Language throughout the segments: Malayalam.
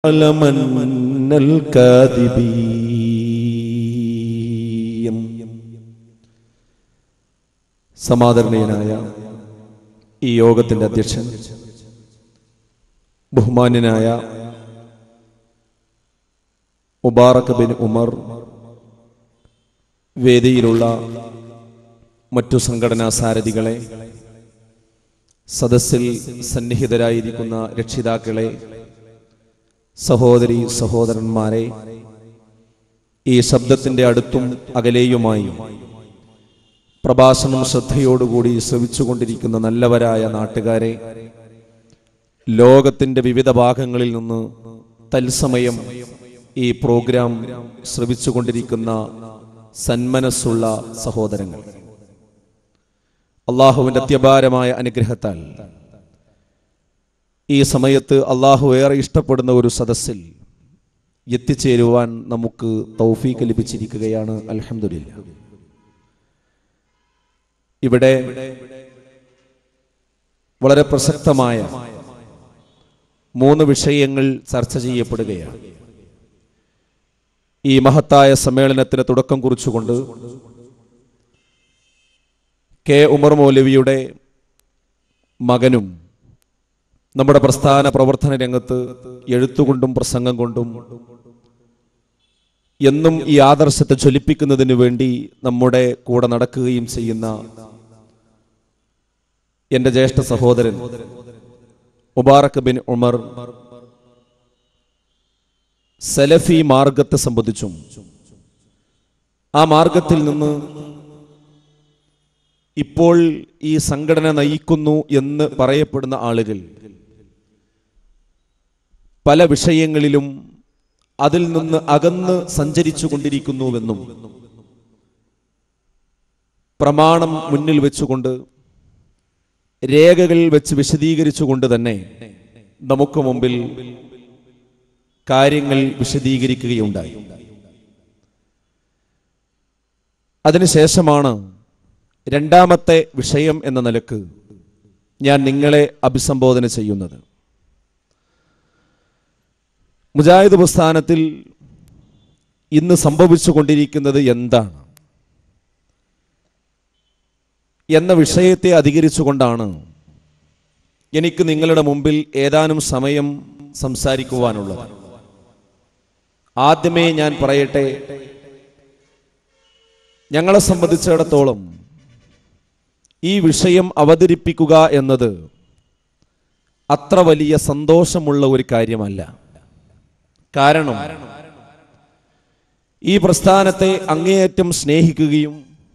لمن الكاذبين സമാദരണീയനായ ഈ യോഗത്തിന്റെ അധ്യക്ഷൻ ബഹുമാന്യനായ മുബാറക് ബിൻ ഉമർ വേദിയിലുള്ള മറ്റു സംഘടനാ സാരഥികളെ സദസ്സിൽ സന്നിഹിതരായിരിക്കുന്ന രക്ഷിതാക്കളെ സഹോദരി സഹോദരന്മാരെ ഈ ശബ്ദത്തിന്റെ അടുത്തും അകലെയുമായി പ്രഭാഷണം ശ്രദ്ധയോടുകൂടി ശ്രവിച്ചുകൊണ്ടിരിക്കുന്ന നല്ലവരായ നാട്ടുകാരെ ലോകത്തിന്റെ വിവിധ ഭാഗങ്ങളിൽ നിന്ന് തത്സമയം ഈ പ്രോഗ്രാം ശ്രവിച്ചുകൊണ്ടിരിക്കുന്ന സന്മനസ്സുള്ള സഹോദരങ്ങൾ അള്ളാഹുവിന്റെ അത്യപാരമായ അനുഗ്രഹത്താൽ ഈ സമയത്ത് അള്ളാഹു ഏറെ ഇഷ്ടപ്പെടുന്ന ഒരു സദസ്സിൽ എത്തിച്ചേരുവാൻ നമുക്ക് തൗഫീക്ക് ലഭിച്ചിരിക്കുകയാണ് അൽഹംദുലില്ല ഇവിടെ വളരെ പ്രസക്തമായ മൂന്ന് വിഷയങ്ങൾ ചർച്ച ചെയ്യപ്പെടുകയാണ് ഈ മഹത്തായ സമ്മേളനത്തിന് തുടക്കം കുറിച്ചുകൊണ്ട് കെ ഉമർ മൗലവിയുടെ മകനും നമ്മുടെ പ്രസ്ഥാന പ്രവർത്തന രംഗത്ത് എഴുത്തുകൊണ്ടും പ്രസംഗം കൊണ്ടും എന്നും ഈ ആദർശത്തെ ജ്വലിപ്പിക്കുന്നതിന് വേണ്ടി നമ്മുടെ കൂടെ നടക്കുകയും ചെയ്യുന്ന എന്റെ ജ്യേഷ്ഠ സഹോദരൻ മുബാറക് ബിൻ ഉമർ സലഫി മാർഗത്തെ സംബന്ധിച്ചും ആ മാർഗത്തിൽ നിന്ന് ഇപ്പോൾ ഈ സംഘടന നയിക്കുന്നു എന്ന് പറയപ്പെടുന്ന ആളുകൾ പല വിഷയങ്ങളിലും അതിൽ നിന്ന് അകന്ന് സഞ്ചരിച്ചു കൊണ്ടിരിക്കുന്നുവെന്നും പ്രമാണം മുന്നിൽ വെച്ചുകൊണ്ട് രേഖകൾ വെച്ച് വിശദീകരിച്ചുകൊണ്ട് തന്നെ നമുക്ക് മുമ്പിൽ കാര്യങ്ങൾ വിശദീകരിക്കുകയുണ്ടായി അതിനുശേഷമാണ് രണ്ടാമത്തെ വിഷയം എന്ന നിലക്ക് ഞാൻ നിങ്ങളെ അഭിസംബോധന ചെയ്യുന്നത് മുജാഹിദ് പ്രസ്ഥാനത്തിൽ ഇന്ന് സംഭവിച്ചുകൊണ്ടിരിക്കുന്നത് എന്താണ് എന്ന വിഷയത്തെ അധികരിച്ചുകൊണ്ടാണ് എനിക്ക് നിങ്ങളുടെ മുമ്പിൽ ഏതാനും സമയം സംസാരിക്കുവാനുള്ളത് ആദ്യമേ ഞാൻ പറയട്ടെ ഞങ്ങളെ സംബന്ധിച്ചിടത്തോളം ഈ വിഷയം അവതരിപ്പിക്കുക എന്നത് അത്ര വലിയ സന്തോഷമുള്ള ഒരു കാര്യമല്ല കാരണം ഈ പ്രസ്ഥാനത്തെ അങ്ങേയറ്റം സ്നേഹിക്കുകയും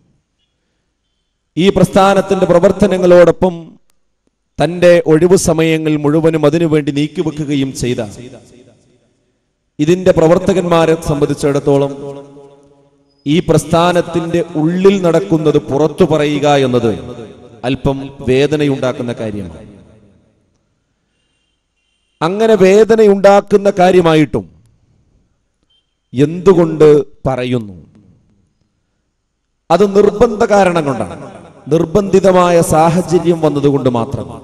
ഈ പ്രസ്ഥാനത്തിന്റെ പ്രവർത്തനങ്ങളോടൊപ്പം തന്റെ ഒഴിവു സമയങ്ങൾ മുഴുവനും അതിനുവേണ്ടി നീക്കിവെക്കുകയും ചെയ്ത ഇതിന്റെ പ്രവർത്തകന്മാരെ സംബന്ധിച്ചിടത്തോളം ഈ പ്രസ്ഥാനത്തിന്റെ ഉള്ളിൽ നടക്കുന്നത് പുറത്തു പറയുക എന്നത് അല്പം വേദനയുണ്ടാക്കുന്ന കാര്യമാണ് അങ്ങനെ വേദനയുണ്ടാക്കുന്ന കാര്യമായിട്ടും എന്തുകൊണ്ട് പറയുന്നു അത് നിർബന്ധ കാരണം കൊണ്ടാണ് നിർബന്ധിതമായ സാഹചര്യം വന്നതുകൊണ്ട് മാത്രമാണ്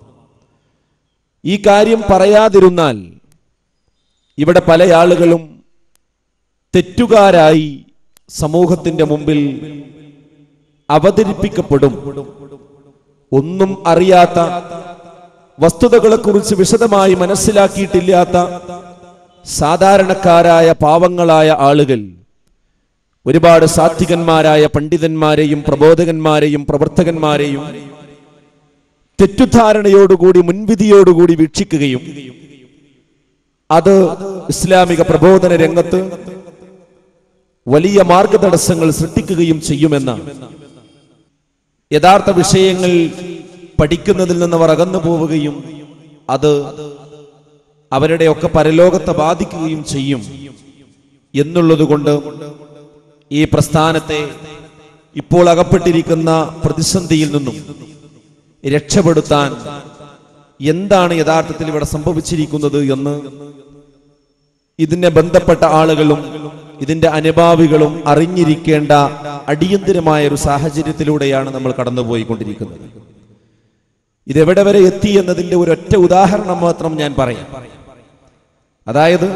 ഈ കാര്യം പറയാതിരുന്നാൽ ഇവിടെ പല ആളുകളും തെറ്റുകാരായി സമൂഹത്തിന്റെ മുമ്പിൽ അവതരിപ്പിക്കപ്പെടും ഒന്നും അറിയാത്ത വസ്തുതകളെക്കുറിച്ച് വിശദമായി മനസ്സിലാക്കിയിട്ടില്ലാത്ത സാധാരണക്കാരായ പാവങ്ങളായ ആളുകൾ ഒരുപാട് സാത്വികന്മാരായ പണ്ഡിതന്മാരെയും പ്രബോധകന്മാരെയും പ്രവർത്തകന്മാരെയും തെറ്റുധാരണയോടുകൂടി മുൻവിധിയോടുകൂടി വീക്ഷിക്കുകയും അത് ഇസ്ലാമിക പ്രബോധന രംഗത്ത് വലിയ മാർഗതടസ്സങ്ങൾ സൃഷ്ടിക്കുകയും ചെയ്യുമെന്ന യഥാർത്ഥ വിഷയങ്ങൾ പഠിക്കുന്നതിൽ നിന്ന് അവർ അകന്നു പോവുകയും അത് അവരുടെയൊക്കെ പരലോകത്തെ ബാധിക്കുകയും ചെയ്യും എന്നുള്ളതുകൊണ്ട് ഈ പ്രസ്ഥാനത്തെ ഇപ്പോൾ അകപ്പെട്ടിരിക്കുന്ന പ്രതിസന്ധിയിൽ നിന്നും രക്ഷപ്പെടുത്താൻ എന്താണ് യഥാർത്ഥത്തിൽ ഇവിടെ സംഭവിച്ചിരിക്കുന്നത് എന്ന് ഇതിനെ ബന്ധപ്പെട്ട ആളുകളും ഇതിന്റെ അനുഭാവികളും അറിഞ്ഞിരിക്കേണ്ട അടിയന്തിരമായ ഒരു സാഹചര്യത്തിലൂടെയാണ് നമ്മൾ കടന്നുപോയിക്കൊണ്ടിരിക്കുന്നത് ഇതെവിടെ വരെ എത്തി എന്നതിന്റെ ഒരൊറ്റ ഉദാഹരണം മാത്രം ഞാൻ പറയാം അതായത്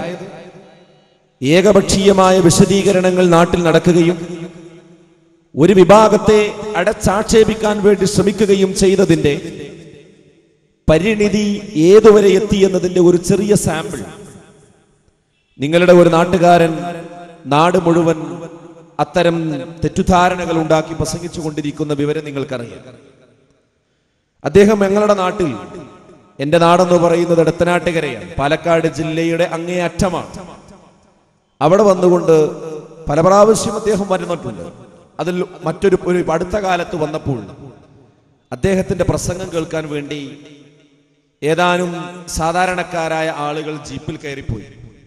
ഏകപക്ഷീയമായ വിശദീകരണങ്ങൾ നാട്ടിൽ നടക്കുകയും ഒരു വിഭാഗത്തെ അടച്ചാക്ഷേപിക്കാൻ വേണ്ടി ശ്രമിക്കുകയും ചെയ്തതിന്റെ പരിണിതി ഏതുവരെ എത്തിയെന്നതിന്റെ ഒരു ചെറിയ സാമ്പിൾ നിങ്ങളുടെ ഒരു നാട്ടുകാരൻ നാട് മുഴുവൻ അത്തരം തെറ്റുധാരണകൾ ഉണ്ടാക്കി പ്രസംഗിച്ചു കൊണ്ടിരിക്കുന്ന വിവരം നിങ്ങൾക്കറിയാം അദ്ദേഹം ഞങ്ങളുടെ നാട്ടിൽ എന്റെ നാടെന്ന് പറയുന്നത് എടത്തനാട്ടുകരയാണ് പാലക്കാട് ജില്ലയുടെ അങ്ങേ അറ്റമാണ് അവിടെ വന്നുകൊണ്ട് പല പ്രാവശ്യം അദ്ദേഹം വരുന്നിട്ടുണ്ട് അതിൽ മറ്റൊരു ഒരു അടുത്ത കാലത്ത് വന്നപ്പോൾ അദ്ദേഹത്തിന്റെ പ്രസംഗം കേൾക്കാൻ വേണ്ടി ഏതാനും സാധാരണക്കാരായ ആളുകൾ ജീപ്പിൽ കയറിപ്പോയി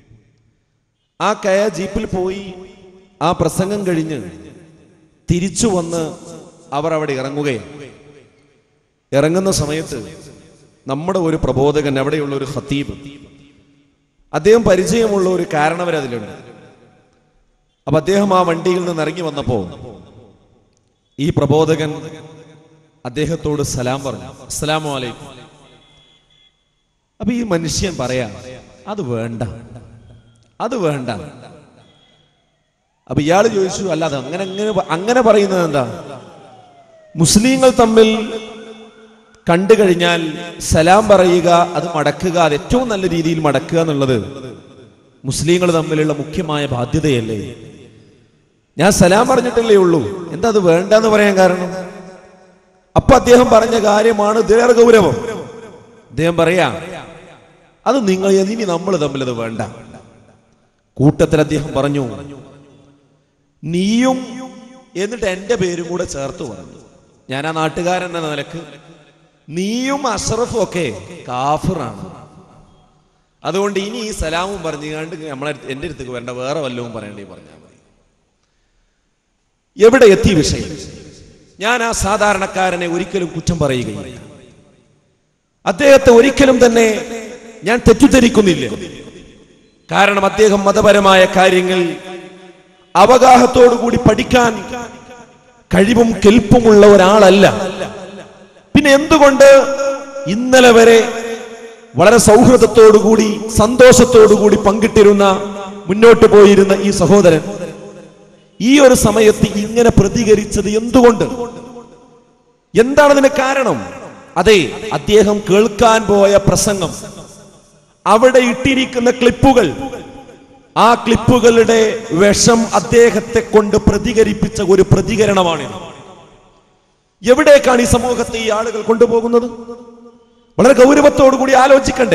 ആ കയ ജീപ്പിൽ പോയി ആ പ്രസംഗം കഴിഞ്ഞ് തിരിച്ചു വന്ന് അവർ അവിടെ ഇറങ്ങുകയാണ് ഇറങ്ങുന്ന സമയത്ത് നമ്മുടെ ഒരു പ്രബോധകൻ അവിടെയുള്ള ഒരു ഹത്തീബ് അദ്ദേഹം പരിചയമുള്ള ഒരു കാരണവർ അതിലുണ്ട് അപ്പൊ അദ്ദേഹം ആ വണ്ടിയിൽ നിന്ന് ഇറങ്ങി വന്നപ്പോ ഈ പ്രബോധകൻ അദ്ദേഹത്തോട് സലാം പറഞ്ഞു അസ്സലാമു അലൈക്കും അപ്പൊ ഈ മനുഷ്യൻ പറയാ അത് വേണ്ട അത് വേണ്ട അപ്പൊ ഇയാൾ ചോദിച്ചു അല്ലാതെ അങ്ങനെ അങ്ങനെ അങ്ങനെ പറയുന്നത് എന്താ മുസ്ലിങ്ങൾ തമ്മിൽ കണ്ടു കഴിഞ്ഞാൽ സലാം പറയുക അത് മടക്കുക അത് ഏറ്റവും നല്ല രീതിയിൽ മടക്കുക എന്നുള്ളത് മുസ്ലിങ്ങൾ തമ്മിലുള്ള മുഖ്യമായ ബാധ്യതയല്ലേ ഞാൻ സലാം പറഞ്ഞിട്ടല്ലേ ഉള്ളൂ എന്താ അത് വേണ്ടെന്ന് പറയാൻ കാരണം അപ്പൊ അദ്ദേഹം പറഞ്ഞ കാര്യമാണ് ഇതിലേറെ ഗൗരവം അദ്ദേഹം പറയാ അത് നിങ്ങൾ ഇനി നമ്മൾ തമ്മിൽ അത് വേണ്ട കൂട്ടത്തിൽ അദ്ദേഹം പറഞ്ഞു നീയും എന്നിട്ട് എന്റെ പേരും കൂടെ ചേർത്ത് പറഞ്ഞു ഞാൻ ആ നാട്ടുകാരൻ എന്ന നിലക്ക് നീയും അഷറഫും ഒക്കെ കാഫിറാണ് അതുകൊണ്ട് ഇനി ഈ സലാമും പറഞ്ഞു കണ്ട് നമ്മളെ എന്റെ അടുത്തേക്ക് വരേണ്ട വേറെ വല്ലവും പറയേണ്ടി പറഞ്ഞാൽ മതി എവിടെ എത്തി വിഷയം ഞാൻ ആ സാധാരണക്കാരനെ ഒരിക്കലും കുറ്റം പറയുകയില്ല അദ്ദേഹത്തെ ഒരിക്കലും തന്നെ ഞാൻ തെറ്റിദ്ധരിക്കുന്നില്ല കാരണം അദ്ദേഹം മതപരമായ കാര്യങ്ങൾ അവഗാഹത്തോടു കൂടി പഠിക്കാൻ കഴിവും കെൽപ്പുമുള്ള ഒരാളല്ല പിന്നെ എന്തുകൊണ്ട് ഇന്നലെ വരെ വളരെ സൗഹൃദത്തോടുകൂടി സന്തോഷത്തോടുകൂടി പങ്കിട്ടിരുന്ന മുന്നോട്ട് പോയിരുന്ന ഈ സഹോദരൻ ഈ ഒരു സമയത്ത് ഇങ്ങനെ പ്രതികരിച്ചത് എന്തുകൊണ്ട് എന്താണ് അതിന് കാരണം അതെ അദ്ദേഹം കേൾക്കാൻ പോയ പ്രസംഗം അവിടെ ഇട്ടിരിക്കുന്ന ക്ലിപ്പുകൾ ആ ക്ലിപ്പുകളുടെ വിഷം അദ്ദേഹത്തെ കൊണ്ട് പ്രതികരിപ്പിച്ച ഒരു പ്രതികരണമാണിത് എവിടേക്കാണ് ഈ സമൂഹത്തെ ഈ ആളുകൾ കൊണ്ടുപോകുന്നത് വളരെ ഗൗരവത്തോടു കൂടി ആലോചിക്കണ്ടേ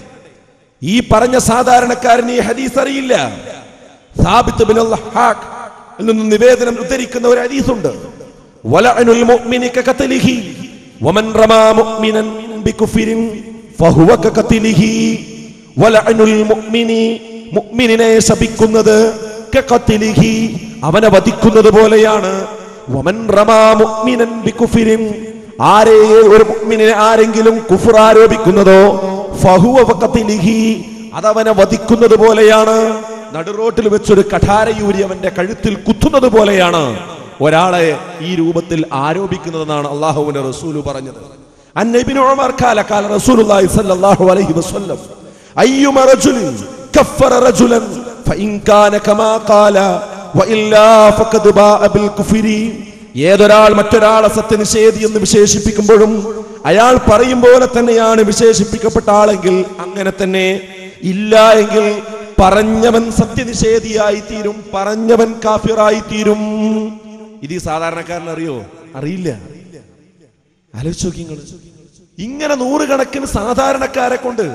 ഈ പറഞ്ഞ സാധാരണക്കാരന് ഈ ഹദീസ് അറിയില്ല സാബിത്ത് ബിൻ അൽ-ഹഖ് ൽ നിന്ന് നിവേദനം ഉദ്ധരിക്കുന്ന ഒരു ഹദീസുണ്ട് വലഅനുൽ മുഅ്മിനി കഖത്ലിഹി വമൻ റമാ മുഅ്മിനൻ ബികുഫിരിൻ ഫഹുവ കഖത്ലിഹി വലഅനുൽ മുഅ്മിനി മുഅ്മിനിനെ ശപിക്കുന്നത് കഖത്ലിഹി അവനെ വധിക്കുന്നത് പോലെയാണ് വമൻ റമാ മുഅ്മിനൻ ബികുഫിരിൻ ആരെ ഒരു മുഅ്മിനെ ആരെങ്കിലും കുഫർ ആരോപിക്കുന്നതോ ഫഹുവ കഖത്ലിഹി അതവനെ വധിക്കുന്നത് പോലെയാണ് നടുറോട്ടിൽ വെച്ചൊരു കഠാരയൂരി അവന്റെ കഴുത്തിൽ കുത്തുന്നത് പോലെയാണ് ഒരാളെ ഈ രൂപത്തിൽ ആരോപിക്കുന്നതെന്നാണ് അള്ളാഹുവിന്റെ റസൂല് പറഞ്ഞത് അന്നബിൻ ഉമർ ഖാല ഖാല റസൂലുള്ളാഹി സ്വല്ലല്ലാഹു അലൈഹി വസല്ലം അയ്യുമ റജുലിൻ കഫറ റജുലൻ ഫഇൻ കാന കമാ ഖാല വഇല്ലാ ഫഖദ് ബാഅ ബിൽ കുഫരി ഏതൊരാൾ മറ്റൊരാളെ സത്യനിഷേധി എന്ന് വിശേഷിപ്പിക്കുമ്പോഴും അയാൾ പറയും പോലെ തന്നെയാണ് വിശേഷിപ്പിക്കപ്പെട്ട ആളെങ്കിൽ അങ്ങനെ തന്നെ ഇല്ല എങ്കിൽ പറഞ്ഞവൻ സത്യനിഷേധിയായി തീരും പറഞ്ഞവൻ കാഫിറായി തീരും ഇത് ഈ സാധാരണക്കാരൻ അറിയോ അറിയില്ല ആലോചിച്ച് നോക്കി നിങ്ങള് ഇങ്ങനെ നൂറുകണക്കിന് സാധാരണക്കാരെ കൊണ്ട്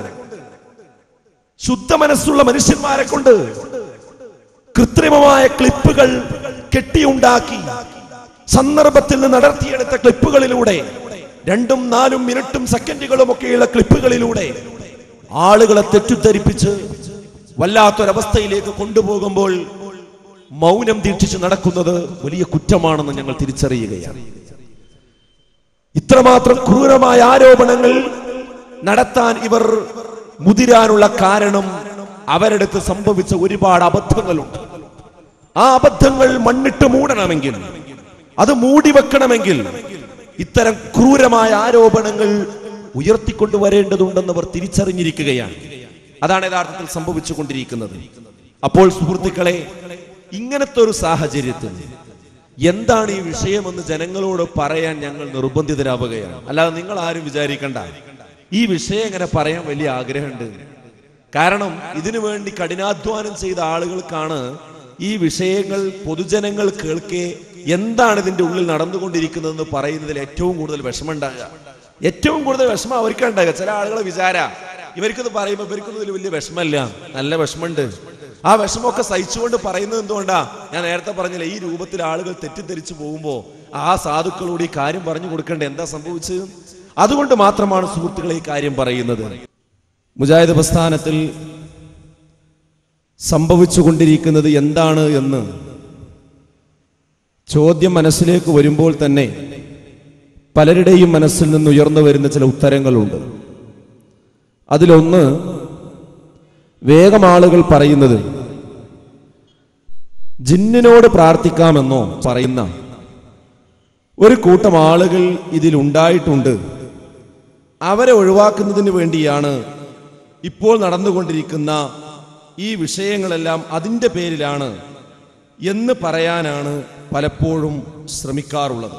ശുദ്ധ മനസ്സുള്ള മനുഷ്യന്മാരെ കൊണ്ട് കൃത്രിമമായ ക്ലിപ്പുകൾ കെട്ടിയുണ്ടാക്കി സന്ദർഭത്തിൽ നിന്ന് നടത്തിയെടുത്ത ക്ലിപ്പുകളിലൂടെ രണ്ടും നാലും മിനിറ്റും സെക്കൻഡുകളും ഒക്കെയുള്ള ക്ലിപ്പുകളിലൂടെ ആളുകളെ തെറ്റിദ്ധരിപ്പിച്ച് വല്ലാത്തൊരവസ്ഥയിലേക്ക് കൊണ്ടുപോകുമ്പോൾ മൗനം ദീക്ഷിച്ച് നടക്കുന്നത് വലിയ കുറ്റമാണെന്ന് ഞങ്ങൾ തിരിച്ചറിയുകയാണ് ഇത്രമാത്രം ക്രൂരമായ ആരോപണങ്ങൾ നടത്താൻ ഇവർ മുതിരാനുള്ള കാരണം അവരടുത്ത് സംഭവിച്ച ഒരുപാട് അബദ്ധങ്ങളുണ്ട് ആ അബദ്ധങ്ങൾ മണ്ണിട്ട് മൂടണമെങ്കിൽ അത് മൂടി വെക്കണമെങ്കിൽ ഇത്തരം ക്രൂരമായ ആരോപണങ്ങൾ ഉയർത്തിക്കൊണ്ടുവരേണ്ടതുണ്ടെന്ന് അവർ തിരിച്ചറിഞ്ഞിരിക്കുകയാണ് അതാണ് യഥാർത്ഥത്തിൽ സംഭവിച്ചുകൊണ്ടിരിക്കുന്നത് അപ്പോൾ സുഹൃത്തുക്കളെ ഇങ്ങനത്തെ ഒരു സാഹചര്യത്തിൽ എന്താണ് ഈ വിഷയമെന്ന് ജനങ്ങളോട് പറയാൻ ഞങ്ങൾ നിർബന്ധിതരാവുകയാണ് അല്ലാതെ നിങ്ങൾ ആരും വിചാരിക്കണ്ട ഈ വിഷയം എങ്ങനെ പറയാൻ വലിയ ആഗ്രഹമുണ്ട് കാരണം ഇതിനു വേണ്ടി കഠിനാധ്വാനം ചെയ്ത ആളുകൾക്കാണ് ഈ വിഷയങ്ങൾ പൊതുജനങ്ങൾ കേൾക്കെ എന്താണ് ഇതിന്റെ ഉള്ളിൽ നടന്നുകൊണ്ടിരിക്കുന്നതെന്ന് പറയുന്നതിൽ ഏറ്റവും കൂടുതൽ വിഷമമുണ്ടാകുക ഏറ്റവും കൂടുതൽ വിഷമം അവർക്ക് ഉണ്ടാകുക ചില ആളുകളെ വിചാര ഇവർക്കിത് പറയുമ്പോൾ ഇവർക്കൊന്നും ഇതിൽ വലിയ വിഷമല്ല നല്ല വിഷമമുണ്ട് ആ വിഷമമൊക്കെ സഹിച്ചുകൊണ്ട് പറയുന്നത് എന്തുകൊണ്ടാ ഞാൻ നേരത്തെ പറഞ്ഞില്ല ഈ രൂപത്തിൽ ആളുകൾ തെറ്റിദ്ധരിച്ചു പോകുമ്പോൾ ആ സാധുക്കളോട് ഈ കാര്യം പറഞ്ഞു കൊടുക്കേണ്ട എന്താ സംഭവിച്ചത് അതുകൊണ്ട് മാത്രമാണ് സുഹൃത്തുക്കളെ ഈ കാര്യം പറയുന്നത് മുജാഹിദ് പ്രസ്ഥാനത്തിൽ സംഭവിച്ചുകൊണ്ടിരിക്കുന്നത് എന്താണ് എന്ന് ചോദ്യം മനസ്സിലേക്ക് വരുമ്പോൾ തന്നെ പലരുടെയും മനസ്സിൽ നിന്ന് ഉയർന്നു വരുന്ന ചില ഉത്തരങ്ങളുണ്ട് അതിലൊന്ന് വേഗം ആളുകൾ പറയുന്നത് ജിന്നിനോട് പ്രാർത്ഥിക്കാമെന്നോ പറയുന്ന ഒരു കൂട്ടം ആളുകൾ ഇതിലുണ്ടായിട്ടുണ്ട് അവരെ ഒഴിവാക്കുന്നതിന് വേണ്ടിയാണ് ഇപ്പോൾ നടന്നുകൊണ്ടിരിക്കുന്ന ഈ വിഷയങ്ങളെല്ലാം അതിൻ്റെ പേരിലാണ് എന്ന് പറയാനാണ് പലപ്പോഴും ശ്രമിക്കാറുള്ളത്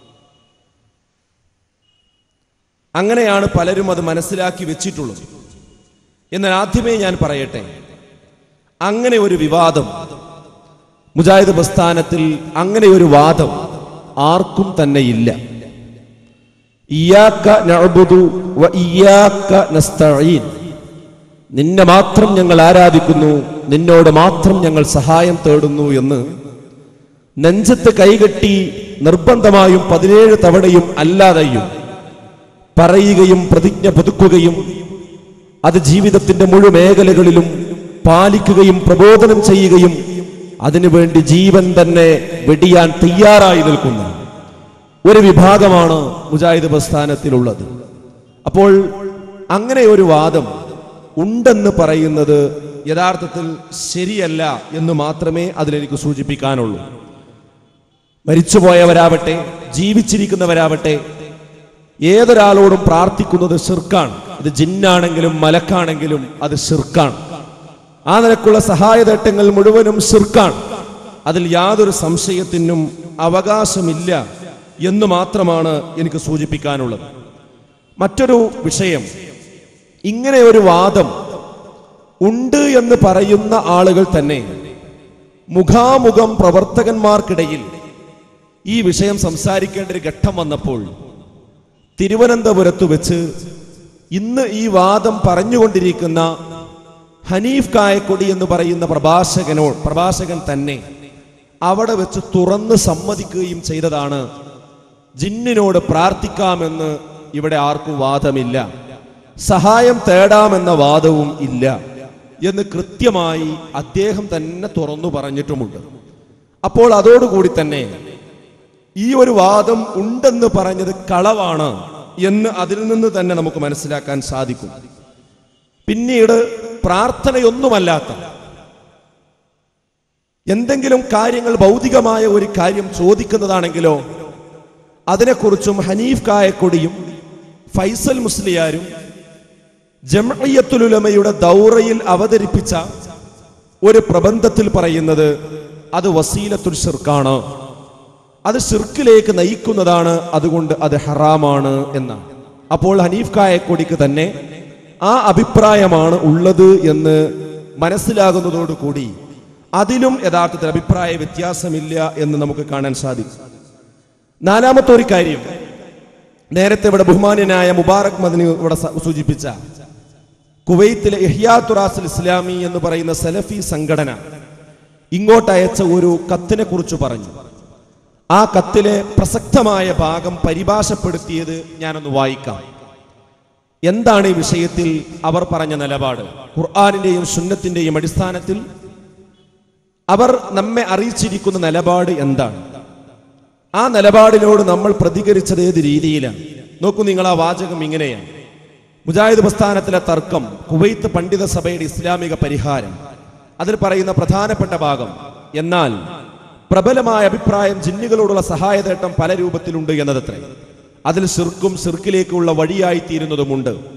അങ്ങനെയാണ് പലരും അത് മനസ്സിലാക്കി വെച്ചിട്ടുള്ളത് എന്നാൽ ആദ്യമേ ഞാൻ പറയട്ടെ അങ്ങനെ ഒരു വിവാദം മുജാഹിദ് പ്രസ്ഥാനത്തിൽ അങ്ങനെ ഒരു വാദം ആർക്കും തന്നെ ഇല്ല ഇയ്യാക്ക നഅ്ബുദു വ ഇയ്യാക്ക നസ്തഈൻ നിന്നെ മാത്രം ഞങ്ങൾ ആരാധിക്കുന്നു നിന്നോട് മാത്രം ഞങ്ങൾ സഹായം തേടുന്നു എന്ന് നെഞ്ചത്ത് കൈകെട്ടി നിർബന്ധമായും പതിനേഴ് തവണയും അല്ലാതെയും പറയുകയും പ്രതിജ്ഞ പുതുക്കുകയും അത് ജീവിതത്തിന്റെ മുഴുവൻ മേഖലകളിലും പാലിക്കുകയും പ്രബോധനം ചെയ്യുകയും അതിനുവേണ്ടി ജീവൻ തന്നെ വെടിയാൻ തയ്യാറായി നിൽക്കുന്ന ഒരു വിഭാഗമാണ് മുജാഹിദ് പ്രസ്ഥാനത്തിലുള്ളത് അപ്പോൾ അങ്ങനെ ഒരു വാദം ഉണ്ടെന്ന് പറയുന്നത് യഥാർത്ഥത്തിൽ ശരിയല്ല എന്ന് മാത്രമേ അതിലെനിക്ക് സൂചിപ്പിക്കാനുള്ളൂ മരിച്ചുപോയവരാവട്ടെ ജീവിച്ചിരിക്കുന്നവരാവട്ടെ ഏതൊരാളോടും പ്രാർത്ഥിക്കുന്നത് ഷിർക്കാണ് ഇത് ജിന്നാണെങ്കിലും മലക്കാണെങ്കിലും അത് ഷിർക്കാണ് ആ നിലക്കുള്ള സഹായതേട്ടങ്ങൾ മുഴുവനും ഷിർക്കാണ് അതിൽ യാതൊരു സംശയത്തിനും അവകാശമില്ല എന്ന് മാത്രമാണ് എനിക്ക് സൂചിപ്പിക്കാനുള്ളത് മറ്റൊരു വിഷയം ഇങ്ങനെ ഒരു വാദം ഉണ്ട് എന്ന് പറയുന്ന ആളുകൾ തന്നെ മുഖാമുഖം പ്രവർത്തകന്മാർക്കിടയിൽ ഈ വിഷയം സംസാരിക്കേണ്ട ഒരു ഘട്ടം വന്നപ്പോൾ തിരുവനന്തപുരത്ത് വെച്ച് ഇന്ന് ഈ വാദം പറഞ്ഞുകൊണ്ടിരിക്കുന്ന ഹനീഫ് കായക്കൊടി എന്ന് പറയുന്ന പ്രഭാഷകനോ പ്രഭാഷകൻ തന്നെ അവിടെ വെച്ച് തുറന്ന് സമ്മതിക്കുകയും ചെയ്തതാണ് ജിന്നിനോട് പ്രാർത്ഥിക്കാമെന്ന് ഇവിടെ ആർക്കും വാദമില്ല സഹായം തേടാമെന്ന വാദവും ഇല്ല എന്ന് കൃത്യമായി അദ്ദേഹം തന്നെ തുറന്നു പറഞ്ഞിട്ടുമുണ്ട് അപ്പോൾ അതോടുകൂടി തന്നെ ഈ ഒരു വാദം ഉണ്ടെന്ന് പറഞ്ഞത് കളവാണ് എന്ന് അതിൽ നിന്ന് തന്നെ നമുക്ക് മനസ്സിലാക്കാൻ സാധിക്കും പിന്നീട് പ്രാർത്ഥനയൊന്നുമല്ലാത്ത എന്തെങ്കിലും കാര്യങ്ങൾ ഭൗതികമായ ഒരു കാര്യം ചോദിക്കുന്നതാണെങ്കിലോ അതിനെക്കുറിച്ചും ഹനീഫ് കായക്കൊടിയും ഫൈസൽ മുസ്ലിയാരും ജംഅയ്യത്തുലുലമയുടെ ദൗറയിൽ അവതരിപ്പിച്ച ഒരു പ്രബന്ധത്തിൽ പറയുന്നത് അത് വസീലത്തുൽ ഷിർക്കാണ് അത് ഷിർക്കിലേക്ക് നയിക്കുന്നതാണ് അതുകൊണ്ട് അത് ഹറാമാണ് എന്നാണ് അപ്പോൾ ഹനീഫ് കായക്കൊടിക്ക് തന്നെ ആ അഭിപ്രായമാണ് ഉള്ളത് എന്ന് മനസ്സിലാകുന്നതോടുകൂടി അതിലും യഥാർത്ഥത്തിൽ അഭിപ്രായ വ്യത്യാസമില്ല എന്ന് നമുക്ക് കാണാൻ സാധിക്കും നാലാമത്തെ ഒരു കാര്യം നേരത്തെ ഇവിടെ ബഹുമാന്യനായ മുബാറക് മദനി ഇവിടെ സ- സൂചിപ്പിച്ച കുവൈത്തിലെ ഇഹ്യാത്തുറാസുൽ ഇസ്ലാമി എന്ന് പറയുന്ന സലഫി സംഘടന ഇങ്ങോട്ട് അയച്ച ഒരു കത്തിനെ കുറിച്ച് പറഞ്ഞു ആ കത്തിലെ പ്രസക്തമായ ഭാഗം പരിഭാഷപ്പെടുത്തിയത് ഞാനൊന്ന് വായിക്കാം എന്താണ് ഈ വിഷയത്തിൽ അവർ പറഞ്ഞ നിലപാട് ഖുർആാനിന്റെയും സുന്നത്തിന്റെയും അടിസ്ഥാനത്തിൽ അവർ നമ്മെ അറിയിച്ചിരിക്കുന്ന നിലപാട് എന്താണ് ആ നിലപാടിനോട് നമ്മൾ പ്രതികരിച്ചത് ഏത് രീതിയിലാണ് നോക്കൂ നിങ്ങൾ ആ വാചകം ഇങ്ങനെയാണ് മുജാഹിദ് പ്രസ്ഥാനത്തിലെ തർക്കം കുവൈത്ത് പണ്ഡിത സഭയുടെ ഇസ്ലാമിക പരിഹാരം അതിൽ പറയുന്ന പ്രധാനപ്പെട്ട ഭാഗം എന്നാൽ പ്രബലമായ അഭിപ്രായം ജിന്നുകളോടുള്ള സഹായതേട്ടം പല രൂപത്തിലുണ്ട് എന്നതത്രേ അതിൽ സിർക്കും സിർക്കിലേക്കുള്ള വഴിയായി തീരുന്നതുമുണ്ട്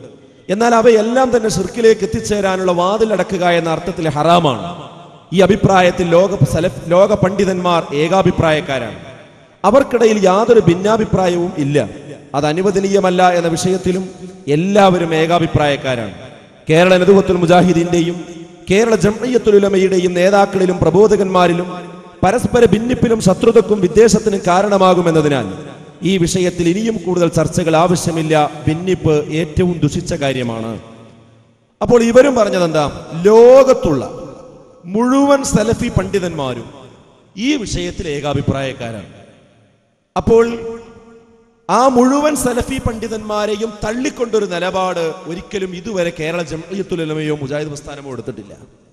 എന്നാൽ അവയെല്ലാം തന്നെ ഷിർക്കിലേക്ക് എത്തിച്ചേരാനുള്ള വാതിലടക്കുക എന്ന അർത്ഥത്തിൽ ഹറാമാണ് ഈ അഭിപ്രായത്തിൽ ലോക സലഫ് ലോക പണ്ഡിതന്മാർ ഏകാഭിപ്രായക്കാരാണ് അവർക്കിടയിൽ യാതൊരു ഭിന്നാഭിപ്രായവും ഇല്ല അത് അനുവദനീയമല്ല എന്ന വിഷയത്തിലും എല്ലാവരും ഏകാഭിപ്രായക്കാരാണ് കേരള നദുവത്തുൽ മുജാഹിദിന്റെയും കേരള ജംഇയ്യത്തുലുലമയുടെയും നേതാക്കളിലും പ്രബോധകന്മാരിലും പരസ്പര ഭിന്നിപ്പിലും ശത്രുതക്കും വിദ്വേഷത്തിനും കാരണമാകുമെന്നതിനാൽ ഈ വിഷയത്തിൽ ഇനിയും കൂടുതൽ ചർച്ചകൾ ആവശ്യമില്ല ഭിന്നിപ്പ് ഏറ്റവും ദുഷിച്ച കാര്യമാണ് അപ്പോൾ ഇവരും പറഞ്ഞത് എന്താ ലോകത്തുള്ള മുഴുവൻ സലഫി പണ്ഡിതന്മാരും ഈ വിഷയത്തിൽ ഏകാഭിപ്രായക്കാരാണ് അപ്പോൾ ആ മുഴുവൻ സലഫി പണ്ഡിതന്മാരെയും തള്ളിക്കൊണ്ടൊരു നിലപാട് ഒരിക്കലും ഇതുവരെ കേരള ജംഇയ്യത്തുലമയോ മുജാഹിദ് പ്രസ്ഥാനമോ എടുത്തിട്ടില്ല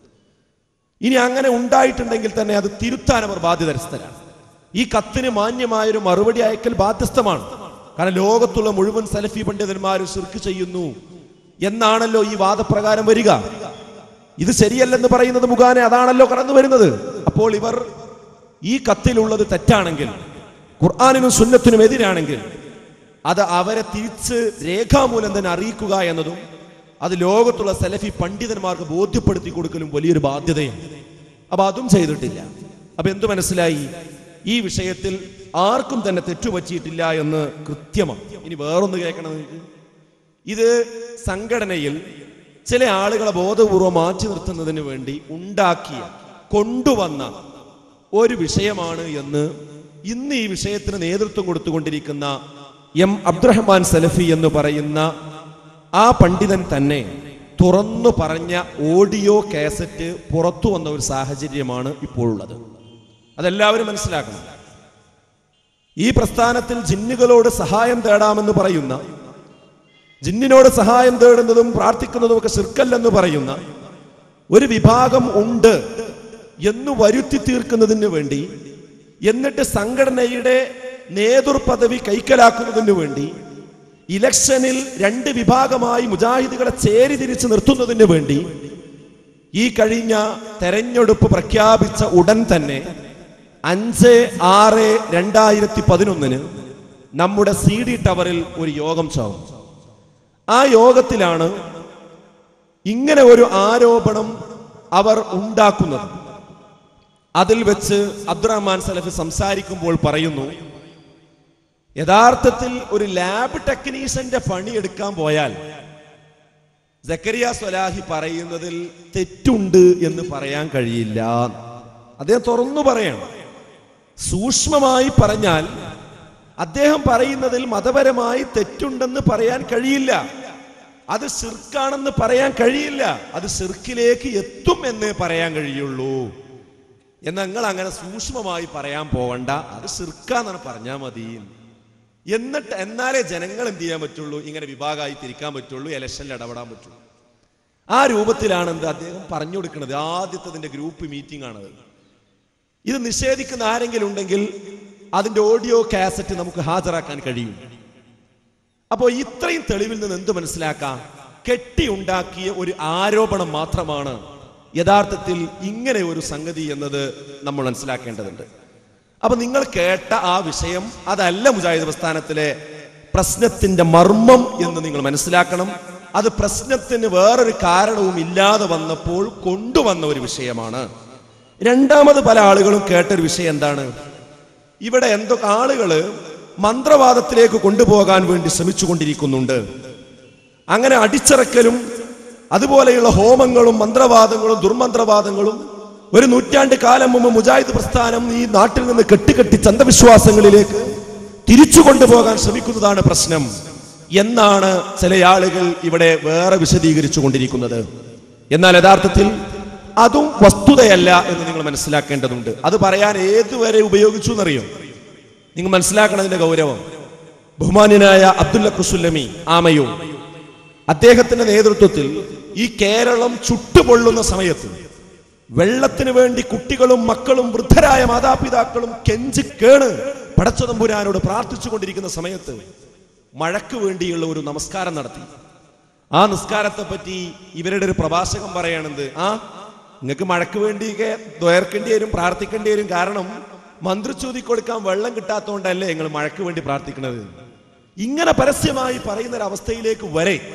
ഇനി അങ്ങനെ ഉണ്ടായിട്ടുണ്ടെങ്കിൽ തന്നെ അത് തിരുത്താൻ അവർ ബാധ്യതരസ്ഥരാണ് ഈ കത്തിന് മാന്യമായൊരു മറുപടി അയക്കൽ ബാധ്യസ്ഥമാണ് കാരണം ലോകത്തുള്ള മുഴുവൻ സലഫി പണ്ഡിതന്മാരും ശിർക്ക് ചെയ്യുന്നു എന്നാണല്ലോ ഈ വാദപ്രകാരം വരിക ഇത് ശരിയല്ലെന്ന് പറയുന്നത് മുഖാനെ അതാണല്ലോ കടന്നു വരുന്നത് അപ്പോൾ ഇവർ ഈ കത്തിലുള്ളത് തെറ്റാണെങ്കിൽ ഖുർആാനിനും സുന്നത്തിനും എതിരാണെങ്കിൽ അത് അവരെ തിരിച്ച് രേഖാമൂലം തന്നെ അറിയിക്കുക എന്നതും അത് ലോകത്തുള്ള സലഫി പണ്ഡിതന്മാർക്ക് ബോധ്യപ്പെടുത്തി കൊടുക്കലും വലിയൊരു ബാധ്യതയാണ് അപ്പൊ അതും ചെയ്തിട്ടില്ല അപ്പൊ എന്തു മനസ്സിലായി ഈ വിഷയത്തിൽ ആർക്കും തന്നെ തെറ്റുപറ്റിയിട്ടില്ല എന്ന് കൃത്യമാണ് ഇനി വേറൊന്ന് കേൾക്കണം നിങ്ങൾക്ക് ഇത് സംഘടനയിൽ ചില ആളുകളെ ബോധപൂർവം മാറ്റി നിർത്തുന്നതിന് വേണ്ടി ഉണ്ടാക്കിയ കൊണ്ടുവന്ന ഒരു വിഷയമാണ് എന്ന് ഇന്ന് ഈ വിഷയത്തിന് നേതൃത്വം കൊടുത്തുകൊണ്ടിരിക്കുന്ന എം അബ്ദുറഹ്മാൻ സലഫി എന്ന് പറയുന്ന ആ പണ്ഡിതൻ തന്നെ തുറന്നു പറഞ്ഞ ഓഡിയോ കാസറ്റ് പുറത്തു വന്ന ഒരു സാഹചര്യമാണ് ഇപ്പോഴുള്ളത് അതെല്ലാവരും മനസ്സിലാക്കണം ഈ പ്രസ്ഥാനത്തിൽ ജിന്നുകളോട് സഹായം തേടാമെന്ന് പറയുന്ന ജിന്നിനോട് സഹായം തേടുന്നതും പ്രാർത്ഥിക്കുന്നതും ഒക്കെ ശിർക്കല്ലെന്ന് പറയുന്ന ഒരു വിഭാഗം ഉണ്ട് എന്ന് വരുത്തി തീർക്കുന്നതിന് വേണ്ടി എന്നിട്ട് സംഘടനയുടെ നേതൃപദവി കൈക്കലാക്കുന്നതിന് വേണ്ടി ഇലക്ഷനിൽ രണ്ട് വിഭാഗമായി മുജാഹിദുകളെ ചേരി തിരിച്ച് നിർത്തുന്നതിന് വേണ്ടി ഈ കഴിഞ്ഞ തെരഞ്ഞെടുപ്പ് പ്രഖ്യാപിച്ച ഉടൻ തന്നെ അഞ്ച് ആറ് രണ്ടായിരത്തി പതിനൊന്നിന് നമ്മുടെ സി ഡി ടവറിൽ ഒരു യോഗം ചേർന്നു ആ യോഗത്തിലാണ് ഇങ്ങനെ ഒരു ആരോപണം അവർ ഉണ്ടാക്കുന്നത് അതിൽ വെച്ച് അബ്ദുറഹ്മാൻ സലഫി സംസാരിക്കുമ്പോൾ പറയുന്നു യഥാർത്ഥത്തിൽ ഒരു ലാബ് ടെക്നീഷ്യന്റെ പണി എടുക്കാൻ പോയാൽ സക്കരിയ സ്വലാഹി പറയുന്നതിൽ തെറ്റുണ്ട് എന്ന് പറയാൻ കഴിയില്ല അദ്ദേഹം തുറന്നു പറയണം സൂക്ഷ്മമായി പറഞ്ഞാൽ അദ്ദേഹം പറയുന്നതിൽ മതപരമായി തെറ്റുണ്ടെന്ന് പറയാൻ കഴിയില്ല അത് സിർക്കാണെന്ന് പറയാൻ കഴിയില്ല അത് സിർക്കിലേക്ക് എത്തും എന്നേ പറയാൻ കഴിയുള്ളൂ എന്നാൽ നിങ്ങൾ അങ്ങനെ സൂക്ഷ്മമായി പറയാൻ പോവണ്ട അത് സിർക്കാന്നാണ് പറഞ്ഞാൽ മതി എന്നിട്ട് എന്നാലേ ജനങ്ങൾ എന്ത് ചെയ്യാൻ പറ്റുള്ളൂ ഇങ്ങനെ വിഭാഗമായി തിരിക്കാൻ പറ്റുള്ളൂ ഇലക്ഷനിൽ ഇടപെടാൻ പറ്റുള്ളൂ ആ രൂപത്തിലാണ് എന്ത് അദ്ദേഹം പറഞ്ഞു കൊടുക്കുന്നത് ആദ്യത്തെ ഗ്രൂപ്പ് മീറ്റിംഗ് ആണത് ഇത് നിഷേധിക്കുന്ന ആരെങ്കിലും ഉണ്ടെങ്കിൽ അതിന്റെ ഓഡിയോ കാസറ്റ് നമുക്ക് ഹാജരാക്കാൻ കഴിയും അപ്പോൾ ഇത്രയും തെളിവിൽ നിന്ന് എന്ത് മനസ്സിലാക്കാം കെട്ടിയുണ്ടാക്കിയ ഒരു ആരോപണം മാത്രമാണ് യഥാർത്ഥത്തിൽ ഇങ്ങനെ ഒരു സംഗതി എന്നത് നമ്മൾ മനസ്സിലാക്കേണ്ടതുണ്ട് അപ്പൊ നിങ്ങൾ കേട്ട ആ വിഷയം അതല്ല മുജാഹിദ് പ്രസ്ഥാനത്തിലെ പ്രശ്നത്തിന്റെ മർമ്മം എന്ന് നിങ്ങൾ മനസ്സിലാക്കണം അത് പ്രശ്നത്തിന് വേറൊരു കാരണവും ഇല്ലാതെ വന്നപ്പോൾ കൊണ്ടുവന്ന ഒരു വിഷയമാണ് രണ്ടാമത് പല ആളുകളും കേട്ടൊരു വിഷയം എന്താണ് ഇവിടെ എന്തൊക്കെ ആളുകള് മന്ത്രവാദത്തിലേക്ക് കൊണ്ടുപോകാൻ വേണ്ടി ശ്രമിച്ചുകൊണ്ടിരിക്കുന്നുണ്ട് അങ്ങനെ അടിച്ചിറക്കലും അതുപോലെയുള്ള ഹോമങ്ങളും മന്ത്രവാദങ്ങളും ദുർമന്ത്രവാദങ്ങളും ഒരു നൂറ്റാണ്ട് കാലം മുമ്പ് മുജാഹിദ് പ്രസ്ഥാനം ഈ നാട്ടിൽ നിന്ന് കെട്ടുകെട്ടി ചന്തവിശ്വാസങ്ങളിലേക്ക് തിരിച്ചു കൊണ്ടുപോകാൻ ശ്രമിക്കുന്നതാണ് പ്രശ്നം എന്നാണ് ചില ആളുകൾ ഇവിടെ വേറെ വിശദീകരിച്ചു കൊണ്ടിരിക്കുന്നത് എന്നാൽ യഥാർത്ഥത്തിൽ അതും വസ്തുതയല്ല എന്ന് നിങ്ങൾ മനസ്സിലാക്കേണ്ടതുണ്ട് അത് പറയാൻ ഏതുവരെ ഉപയോഗിച്ചു എന്നറിയോ നിങ്ങൾ മനസ്സിലാക്കണതിന്റെ ഗൗരവം ബഹുമാന്യനായ അബ്ദുല്ല കുസുല്ലമി ആമയോ അദ്ദേഹത്തിന്റെ നേതൃത്വത്തിൽ ഈ കേരളം ചുട്ടുപൊള്ളുന്ന സമയത്ത് വെള്ളത്തിന് വേണ്ടി കുട്ടികളും മക്കളും വൃദ്ധരായ മാതാപിതാക്കളും കെഞ്ചി കേണ് പടച്ചതമ്പുരാനോട് പ്രാർത്ഥിച്ചു കൊണ്ടിരിക്കുന്ന സമയത്ത് മഴയ്ക്ക് വേണ്ടിയുള്ള ഒരു നമസ്കാരം നടത്തി ആ നിസ്കാരത്തെ പറ്റി ഇവരുടെ ഒരു പ്രഭാഷകൻ പറയണത് ആ നിങ്ങൾക്ക് മഴയ്ക്ക് വേണ്ടിയൊക്കെ ദ്വയർക്കേണ്ടി വരും പ്രാർത്ഥിക്കേണ്ടി വരും കാരണം മന്ത്രിച്ചൂതി കൊടുക്കാൻ വെള്ളം കിട്ടാത്തതുകൊണ്ടല്ലേ നിങ്ങൾ മഴയ്ക്ക് വേണ്ടി പ്രാർത്ഥിക്കുന്നത് ഇങ്ങനെ പരസ്യമായി പറയുന്ന ഒരു അവസ്ഥയിലേക്ക് വരെ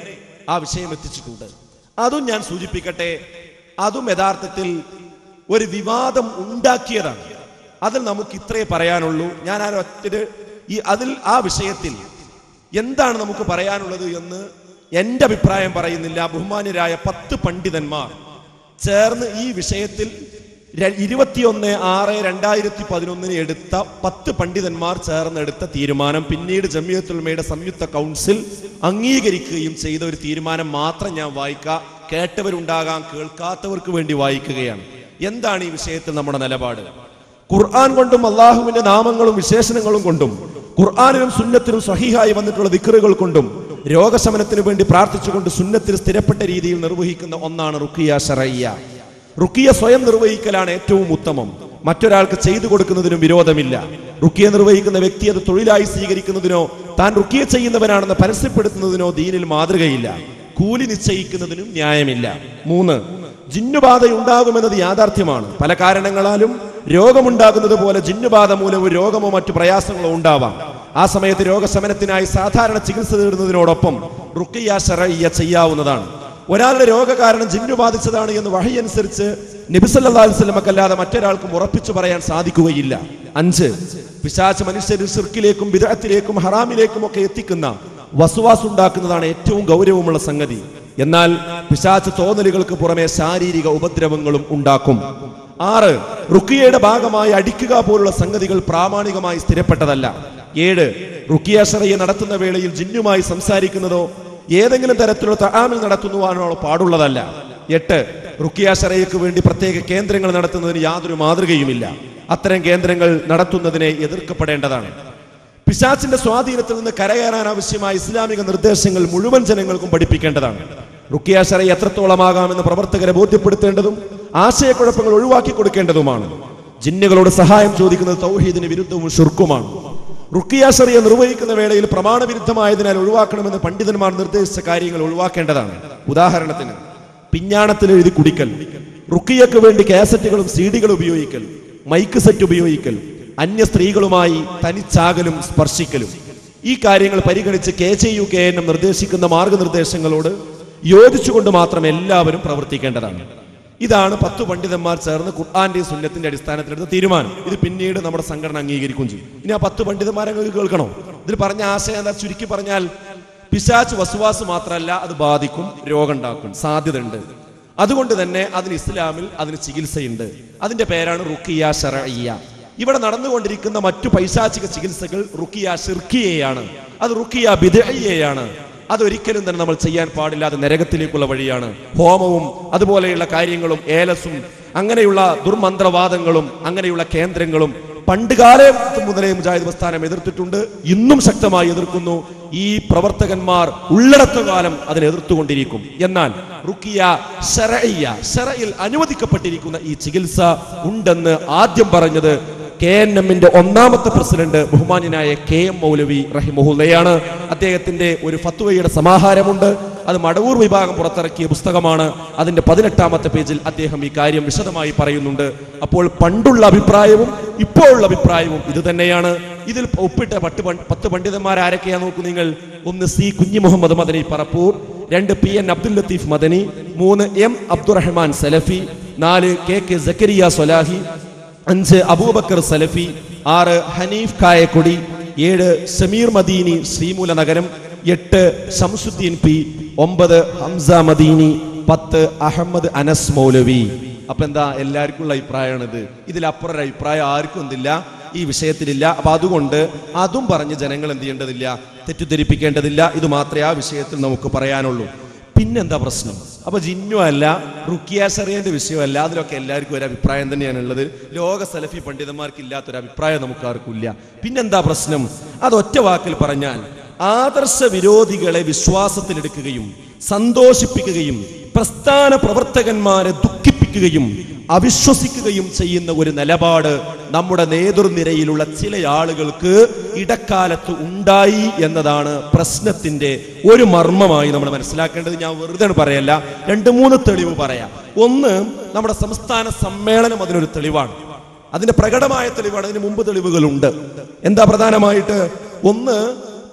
ആ വിഷയം എത്തിച്ചിട്ടുണ്ട് അതും ഞാൻ സൂചിപ്പിക്കട്ടെ അതും യഥാർത്ഥത്തിൽ ഒരു വിവാദം ഉണ്ടാക്കിയതാണ് അതിൽ നമുക്ക് ഇത്രേ പറയാനുള്ളൂ ഞാൻ ആ ഒറ്റ ഈ അതിൽ ആ വിഷയത്തിൽ എന്താണ് നമുക്ക് പറയാനുള്ളത് എന്ന് എന്റെ അഭിപ്രായം പറയുന്നില്ല ബഹുമാന്യരായ പത്ത് പണ്ഡിതന്മാർ ചേർന്ന് ഈ വിഷയത്തിൽ ര- ഇരുപത്തിയൊന്ന് ആറ് രണ്ടായിരത്തി പതിനൊന്നിന് എടുത്ത പത്ത് പണ്ഡിതന്മാർ ചേർന്നെടുത്ത തീരുമാനം പിന്നീട് ജമിയത്തുൽമയുടെ സംയുക്ത കൗൺസിൽ അംഗീകരിക്കുകയും ചെയ്ത ഒരു തീരുമാനം മാത്രം ഞാൻ വായിക്കാം കേട്ടവരുണ്ടാകാം കേൾക്കാത്തവർക്ക് വേണ്ടി വായിക്കുകയാണ് എന്താണ് ഈ വിഷയത്തിൽ നമ്മുടെ നിലപാട് ഖുർആൻ കൊണ്ടും അള്ളാഹുവിന്റെ നാമങ്ങളും വിശേഷണങ്ങളും കൊണ്ടും ഖുർആാനിലും സുന്നത്തിനും സഹിഹായി വന്നിട്ടുള്ള ദിക്കറുകൾ കൊണ്ടും രോഗശമനത്തിന് വേണ്ടി പ്രാർത്ഥിച്ചുകൊണ്ട് സുന്നത്തിൽ സ്ഥിരപ്പെട്ട രീതിയിൽ നിർവഹിക്കുന്ന ഒന്നാണ് റുക്കിയ ഷറയ്യ റുക്കിയ സ്വയം നിർവഹിക്കലാണ് ഏറ്റവും ഉത്തമം മറ്റൊരാൾക്ക് ചെയ്തു കൊടുക്കുന്നതിനും വിരോധമില്ല റുക്കിയ നിർവഹിക്കുന്ന വ്യക്തി അത് തൊഴിലായി സ്വീകരിക്കുന്നതിനോ താൻ റുക്കിയ ചെയ്യുന്നവനാണെന്ന് പരസ്യപ്പെടുത്തുന്നതിനോ ദീനിൽ മാതൃകയില്ല കൂലി നിശ്ചയിക്കുന്നതിനും ന്യായമില്ല മൂന്ന് ജിന്നുബാധ ഉണ്ടാകുമെന്നത് യാഥാർത്ഥ്യമാണ് പല കാരണങ്ങളാലും രോഗമുണ്ടാകുന്നത് പോലെ ജിന്നുബാധ മൂലവും രോഗമോ മറ്റു പ്രയാസങ്ങളോ ഉണ്ടാവാം ആ സമയത്ത് രോഗശമനത്തിനായി സാധാരണ ചികിത്സ തേടുന്നതിനോടൊപ്പം റുക്കിയ ഷറയ്യ ചെയ്യാവുന്നതാണ് ഒരാളുടെ രോഗകാരണം ജിന്നു ബാധിച്ചതാണ് എന്ന് വഹി അനുസരിച്ച് നബിസല്ലാ വസ്ലമക്കല്ലാതെ മറ്റൊരാൾക്കും ഉറപ്പിച്ചു പറയാൻ സാധിക്കുകയില്ല അഞ്ച് പിശാച്ച് മനുഷ്യരിൽ ഷിർക്കിലേക്കും വിദഗ്ധത്തിലേക്കും ഹറാമിലേക്കും ഒക്കെ എത്തിക്കുന്ന വസുവാസ് ഉണ്ടാക്കുന്നതാണ് ഏറ്റവും ഗൗരവമുള്ള സംഗതി എന്നാൽ പിശാച്ച് തോന്നലുകൾക്ക് പുറമെ ശാരീരിക ഉപദ്രവങ്ങളും ഉണ്ടാക്കും ആറ് റുക്കിയയുടെ ഭാഗമായി അടിക്കുക പോലുള്ള സംഗതികൾ പ്രാമാണികമായി സ്ഥിരപ്പെട്ടതല്ല ഏഴ് റുക്കിയ ഷറയെ നടത്തുന്ന വേളയിൽ ജിന്നുമായി സംസാരിക്കുന്നതോ ഏതെങ്കിലും തരത്തിലുള്ള തആമിൽ നടത്തുന്നുവാനോ പാടുള്ളതല്ല എട്ട് റുക്കിയ ഷറയ്ക്ക് വേണ്ടി പ്രത്യേക കേന്ദ്രങ്ങൾ നടത്തുന്നതിന് യാതൊരു മാതൃകയുമില്ല അത്തരം കേന്ദ്രങ്ങൾ നടത്തുന്നതിനെ എതിർക്കപ്പെടേണ്ടതാണ് പിശാച്ചിന്റെ സ്വാധീനത്തിൽ നിന്ന് കരകയറാൻ ആവശ്യമായ ഇസ്ലാമിക നിർദ്ദേശങ്ങൾ മുഴുവൻ ജനങ്ങൾക്കും പഠിപ്പിക്കേണ്ടതാണ് റുക്കിയ ഷറ എത്രത്തോളമാകാമെന്ന് പ്രവർത്തകരെ ബോധ്യപ്പെടുത്തേണ്ടതും ആശയക്കുഴപ്പങ്ങൾ ഒഴിവാക്കി കൊടുക്കേണ്ടതുമാണ് ജിന്നുകളോട് സഹായം ചോദിക്കുന്നത് തൗഹീദിന് വിരുദ്ധവും ഷുർക്കുമാണ് റുക്കിയ ഷറിയ നിർവഹിക്കുന്ന വേളയിൽ പ്രമാണവിരുദ്ധമായതിനാൽ ഒഴിവാക്കണമെന്ന് പണ്ഡിതന്മാർ നിർദ്ദേശിച്ച കാര്യങ്ങൾ ഒഴിവാക്കേണ്ടതാണ് ഉദാഹരണത്തിന് പിഞ്ഞാണത്തിൽ എഴുതി കുടിക്കൽ റുക്കിയക്ക് വേണ്ടി കാസറ്റുകളും സീഡികളും ഉപയോഗിക്കൽ മൈക്ക് സെറ്റ് ഉപയോഗിക്കൽ അന്യ സ്ത്രീകളുമായി തനിച്ചാകലും സ്പർശിക്കലും ഈ കാര്യങ്ങൾ പരിഗണിച്ച് K J U K N M നിർദ്ദേശിക്കുന്ന മാർഗനിർദ്ദേശങ്ങളോട് യോജിച്ചുകൊണ്ട് മാത്രം എല്ലാവരും പ്രവർത്തിക്കേണ്ടതാണ് ഇതാണ് പത്തു പണ്ഡിതന്മാർ ചേർന്ന് ഖുർആന്റെ സുന്നത്തിന്റെ അടിസ്ഥാനത്തിലെടുത്ത തീരുമാനം ഇത് പിന്നീട് നമ്മുടെ സംഘടന അംഗീകരിക്കുകയും ചെയ്യും ഇനി ആ പത്ത് പണ്ഡിതന്മാരെ നിങ്ങൾക്ക് കേൾക്കണോ ഇതിൽ പറഞ്ഞ ആശയം എന്താ ചുരുക്കി പറഞ്ഞാൽ പിശാച്ച് വസുവാസ് മാത്രമല്ല അത് ബാധിക്കും രോഗം ഉണ്ടാക്കും സാധ്യതയുണ്ട് അതുകൊണ്ട് തന്നെ അതിന് ഇസ്ലാമിൽ അതിന് ചികിത്സയുണ്ട് അതിന്റെ പേരാണ് റുക്കിയ ഷറയ്യ ഇവിടെ നടന്നുകൊണ്ടിരിക്കുന്ന മറ്റു പൈശാചിക ചികിത്സകൾ റുക്കിയ ഷിർക്കിയയാണ് അത് റുക്കിയ ബിദയ്യയാണ് അതൊരിക്കലും തന്നെ നമ്മൾ ചെയ്യാൻ പാടില്ലാത്ത നരകത്തിലേക്കുള്ള വഴിയാണ് ഹോമവും അതുപോലെയുള്ള കാര്യങ്ങളും ഏലസും അങ്ങനെയുള്ള ദുർമന്ത്രവാദങ്ങളും അങ്ങനെയുള്ള കേന്ദ്രങ്ങളും പണ്ടുകാലം മുതലേ മുജാഹിദ് പ്രസ്ഥാനം എതിർത്തിട്ടുണ്ട് ഇന്നും ശക്തമായി എതിർക്കുന്നു ഈ പ്രവർത്തകന്മാർ ഉള്ളിടത്ത കാലം അതിനെ എതിർത്തുകൊണ്ടിരിക്കും എന്നാൽ റുക്കിയ ഷറയ്യ ഷറയിൽ അനുവദിക്കപ്പെട്ടിരിക്കുന്ന ഈ ചികിത്സ ഉണ്ടെന്ന് ആദ്യം പറഞ്ഞത് കെ എൻ എമ്മിന്റെ ഒന്നാമത്തെ പ്രസിഡന്റ് ബഹുമാന്യനായ കെ എം മൗലവി റഹിമഹുല്ലയാണ് അദ്ദേഹത്തിന്റെ ഒരു ഫത്വയുടെ സമാഹാരമുണ്ട് അത് മടവൂർ വിഭാഗം പുറത്തിറക്കിയ പുസ്തകമാണ് അതിന്റെ പതിനെട്ടാമത്തെ പേജിൽ അദ്ദേഹം ഈ കാര്യം വിശദമായി പറയുന്നുണ്ട് അപ്പോൾ പണ്ടുള്ള അഭിപ്രായവും ഇപ്പോഴുള്ള അഭിപ്രായവും ഇത് തന്നെയാണ് ഇതിൽ ഒപ്പിട്ട പത്ത് പൺ- പത്ത് പണ്ഡിതന്മാർ ആരൊക്കെയാ നോക്കൂ നിങ്ങൾ ഒന്ന് സി കുഞ്ഞി മുഹമ്മദ് മദനി പറപ്പൂർ രണ്ട് പി എൻ അബ്ദുൽ ലത്തീഫ് മദനി മൂന്ന് എം അബ്ദുറഹ്മാൻ സലഫി നാല് കെ കെ സക്കരിയ സൊലാഹി അഞ്ച് അബൂബക്കർ സലഫി ആറ് ഹനീഫ് കായക്കൊടി ഏഴ് സമീർ മദീനി ശ്രീമൂല നഗരം എട്ട് ഷംസുദ്ദീൻ പി ഒമ്പത് ഹംസ മദീനി പത്ത് അഹമ്മദ് അനസ് മൗലവി അപ്പൊ എന്താ എല്ലാവർക്കും ഉള്ള അഭിപ്രായമാണിത് ഇതിലപ്പുറം ഒരു അഭിപ്രായം ആർക്കും എന്തില്ല ഈ വിഷയത്തിലില്ല അപ്പൊ അതുകൊണ്ട് അതും പറഞ്ഞ് ജനങ്ങൾ എന്ത് ചെയ്യേണ്ടതില്ല തെറ്റിദ്ധരിപ്പിക്കേണ്ടതില്ല ഇത് മാത്രമേ ആ വിഷയത്തിൽ നമുക്ക് പറയാനുള്ളൂ പിന്നെന്താ പ്രശ്നം അപ്പൊ ജിന്നു അല്ല റുക്കിയ ഷറിയന്റെ വിഷയമല്ല അതിലൊക്കെ എല്ലാവർക്കും ഒരു അഭിപ്രായം തന്നെയാണ് ഉള്ളത് ലോക സലഫി പണ്ഡിതന്മാർക്ക് ഇല്ലാത്തൊരു അഭിപ്രായം നമുക്ക് ആർക്കും ഇല്ല പിന്നെന്താ പ്രശ്നം അത് ഒറ്റ വാക്കിൽ പറഞ്ഞാൽ ആദർശ വിരോധികളെ വിശ്വാസത്തിലെടുക്കുകയും സന്തോഷിപ്പിക്കുകയും പ്രസ്ഥാന പ്രവർത്തകന്മാരെ ദുഃഖിപ്പിക്കുകയും അവിശ്വസിക്കുകയും ചെയ്യുന്ന ഒരു നിലപാട് നമ്മുടെ നേതൃനിരയിലുള്ള ചില ആളുകൾക്ക് ഇടക്കാലത്ത് ഉണ്ടായി എന്നതാണ് പ്രശ്നത്തിന്റെ ഒരു മർമ്മമായി നമ്മൾ മനസ്സിലാക്കേണ്ടത് ഞാൻ വെറുതെ പറയല്ല രണ്ട് മൂന്ന് തെളിവ് പറയാം ഒന്ന് നമ്മുടെ സംസ്ഥാന സമ്മേളനം അതിനൊരു തെളിവാണ് അതിന്റെ പ്രകടമായ തെളിവാണ് അതിന് മുമ്പ് തെളിവുകളുണ്ട് എന്താ പ്രധാനമായിട്ട് ഒന്ന്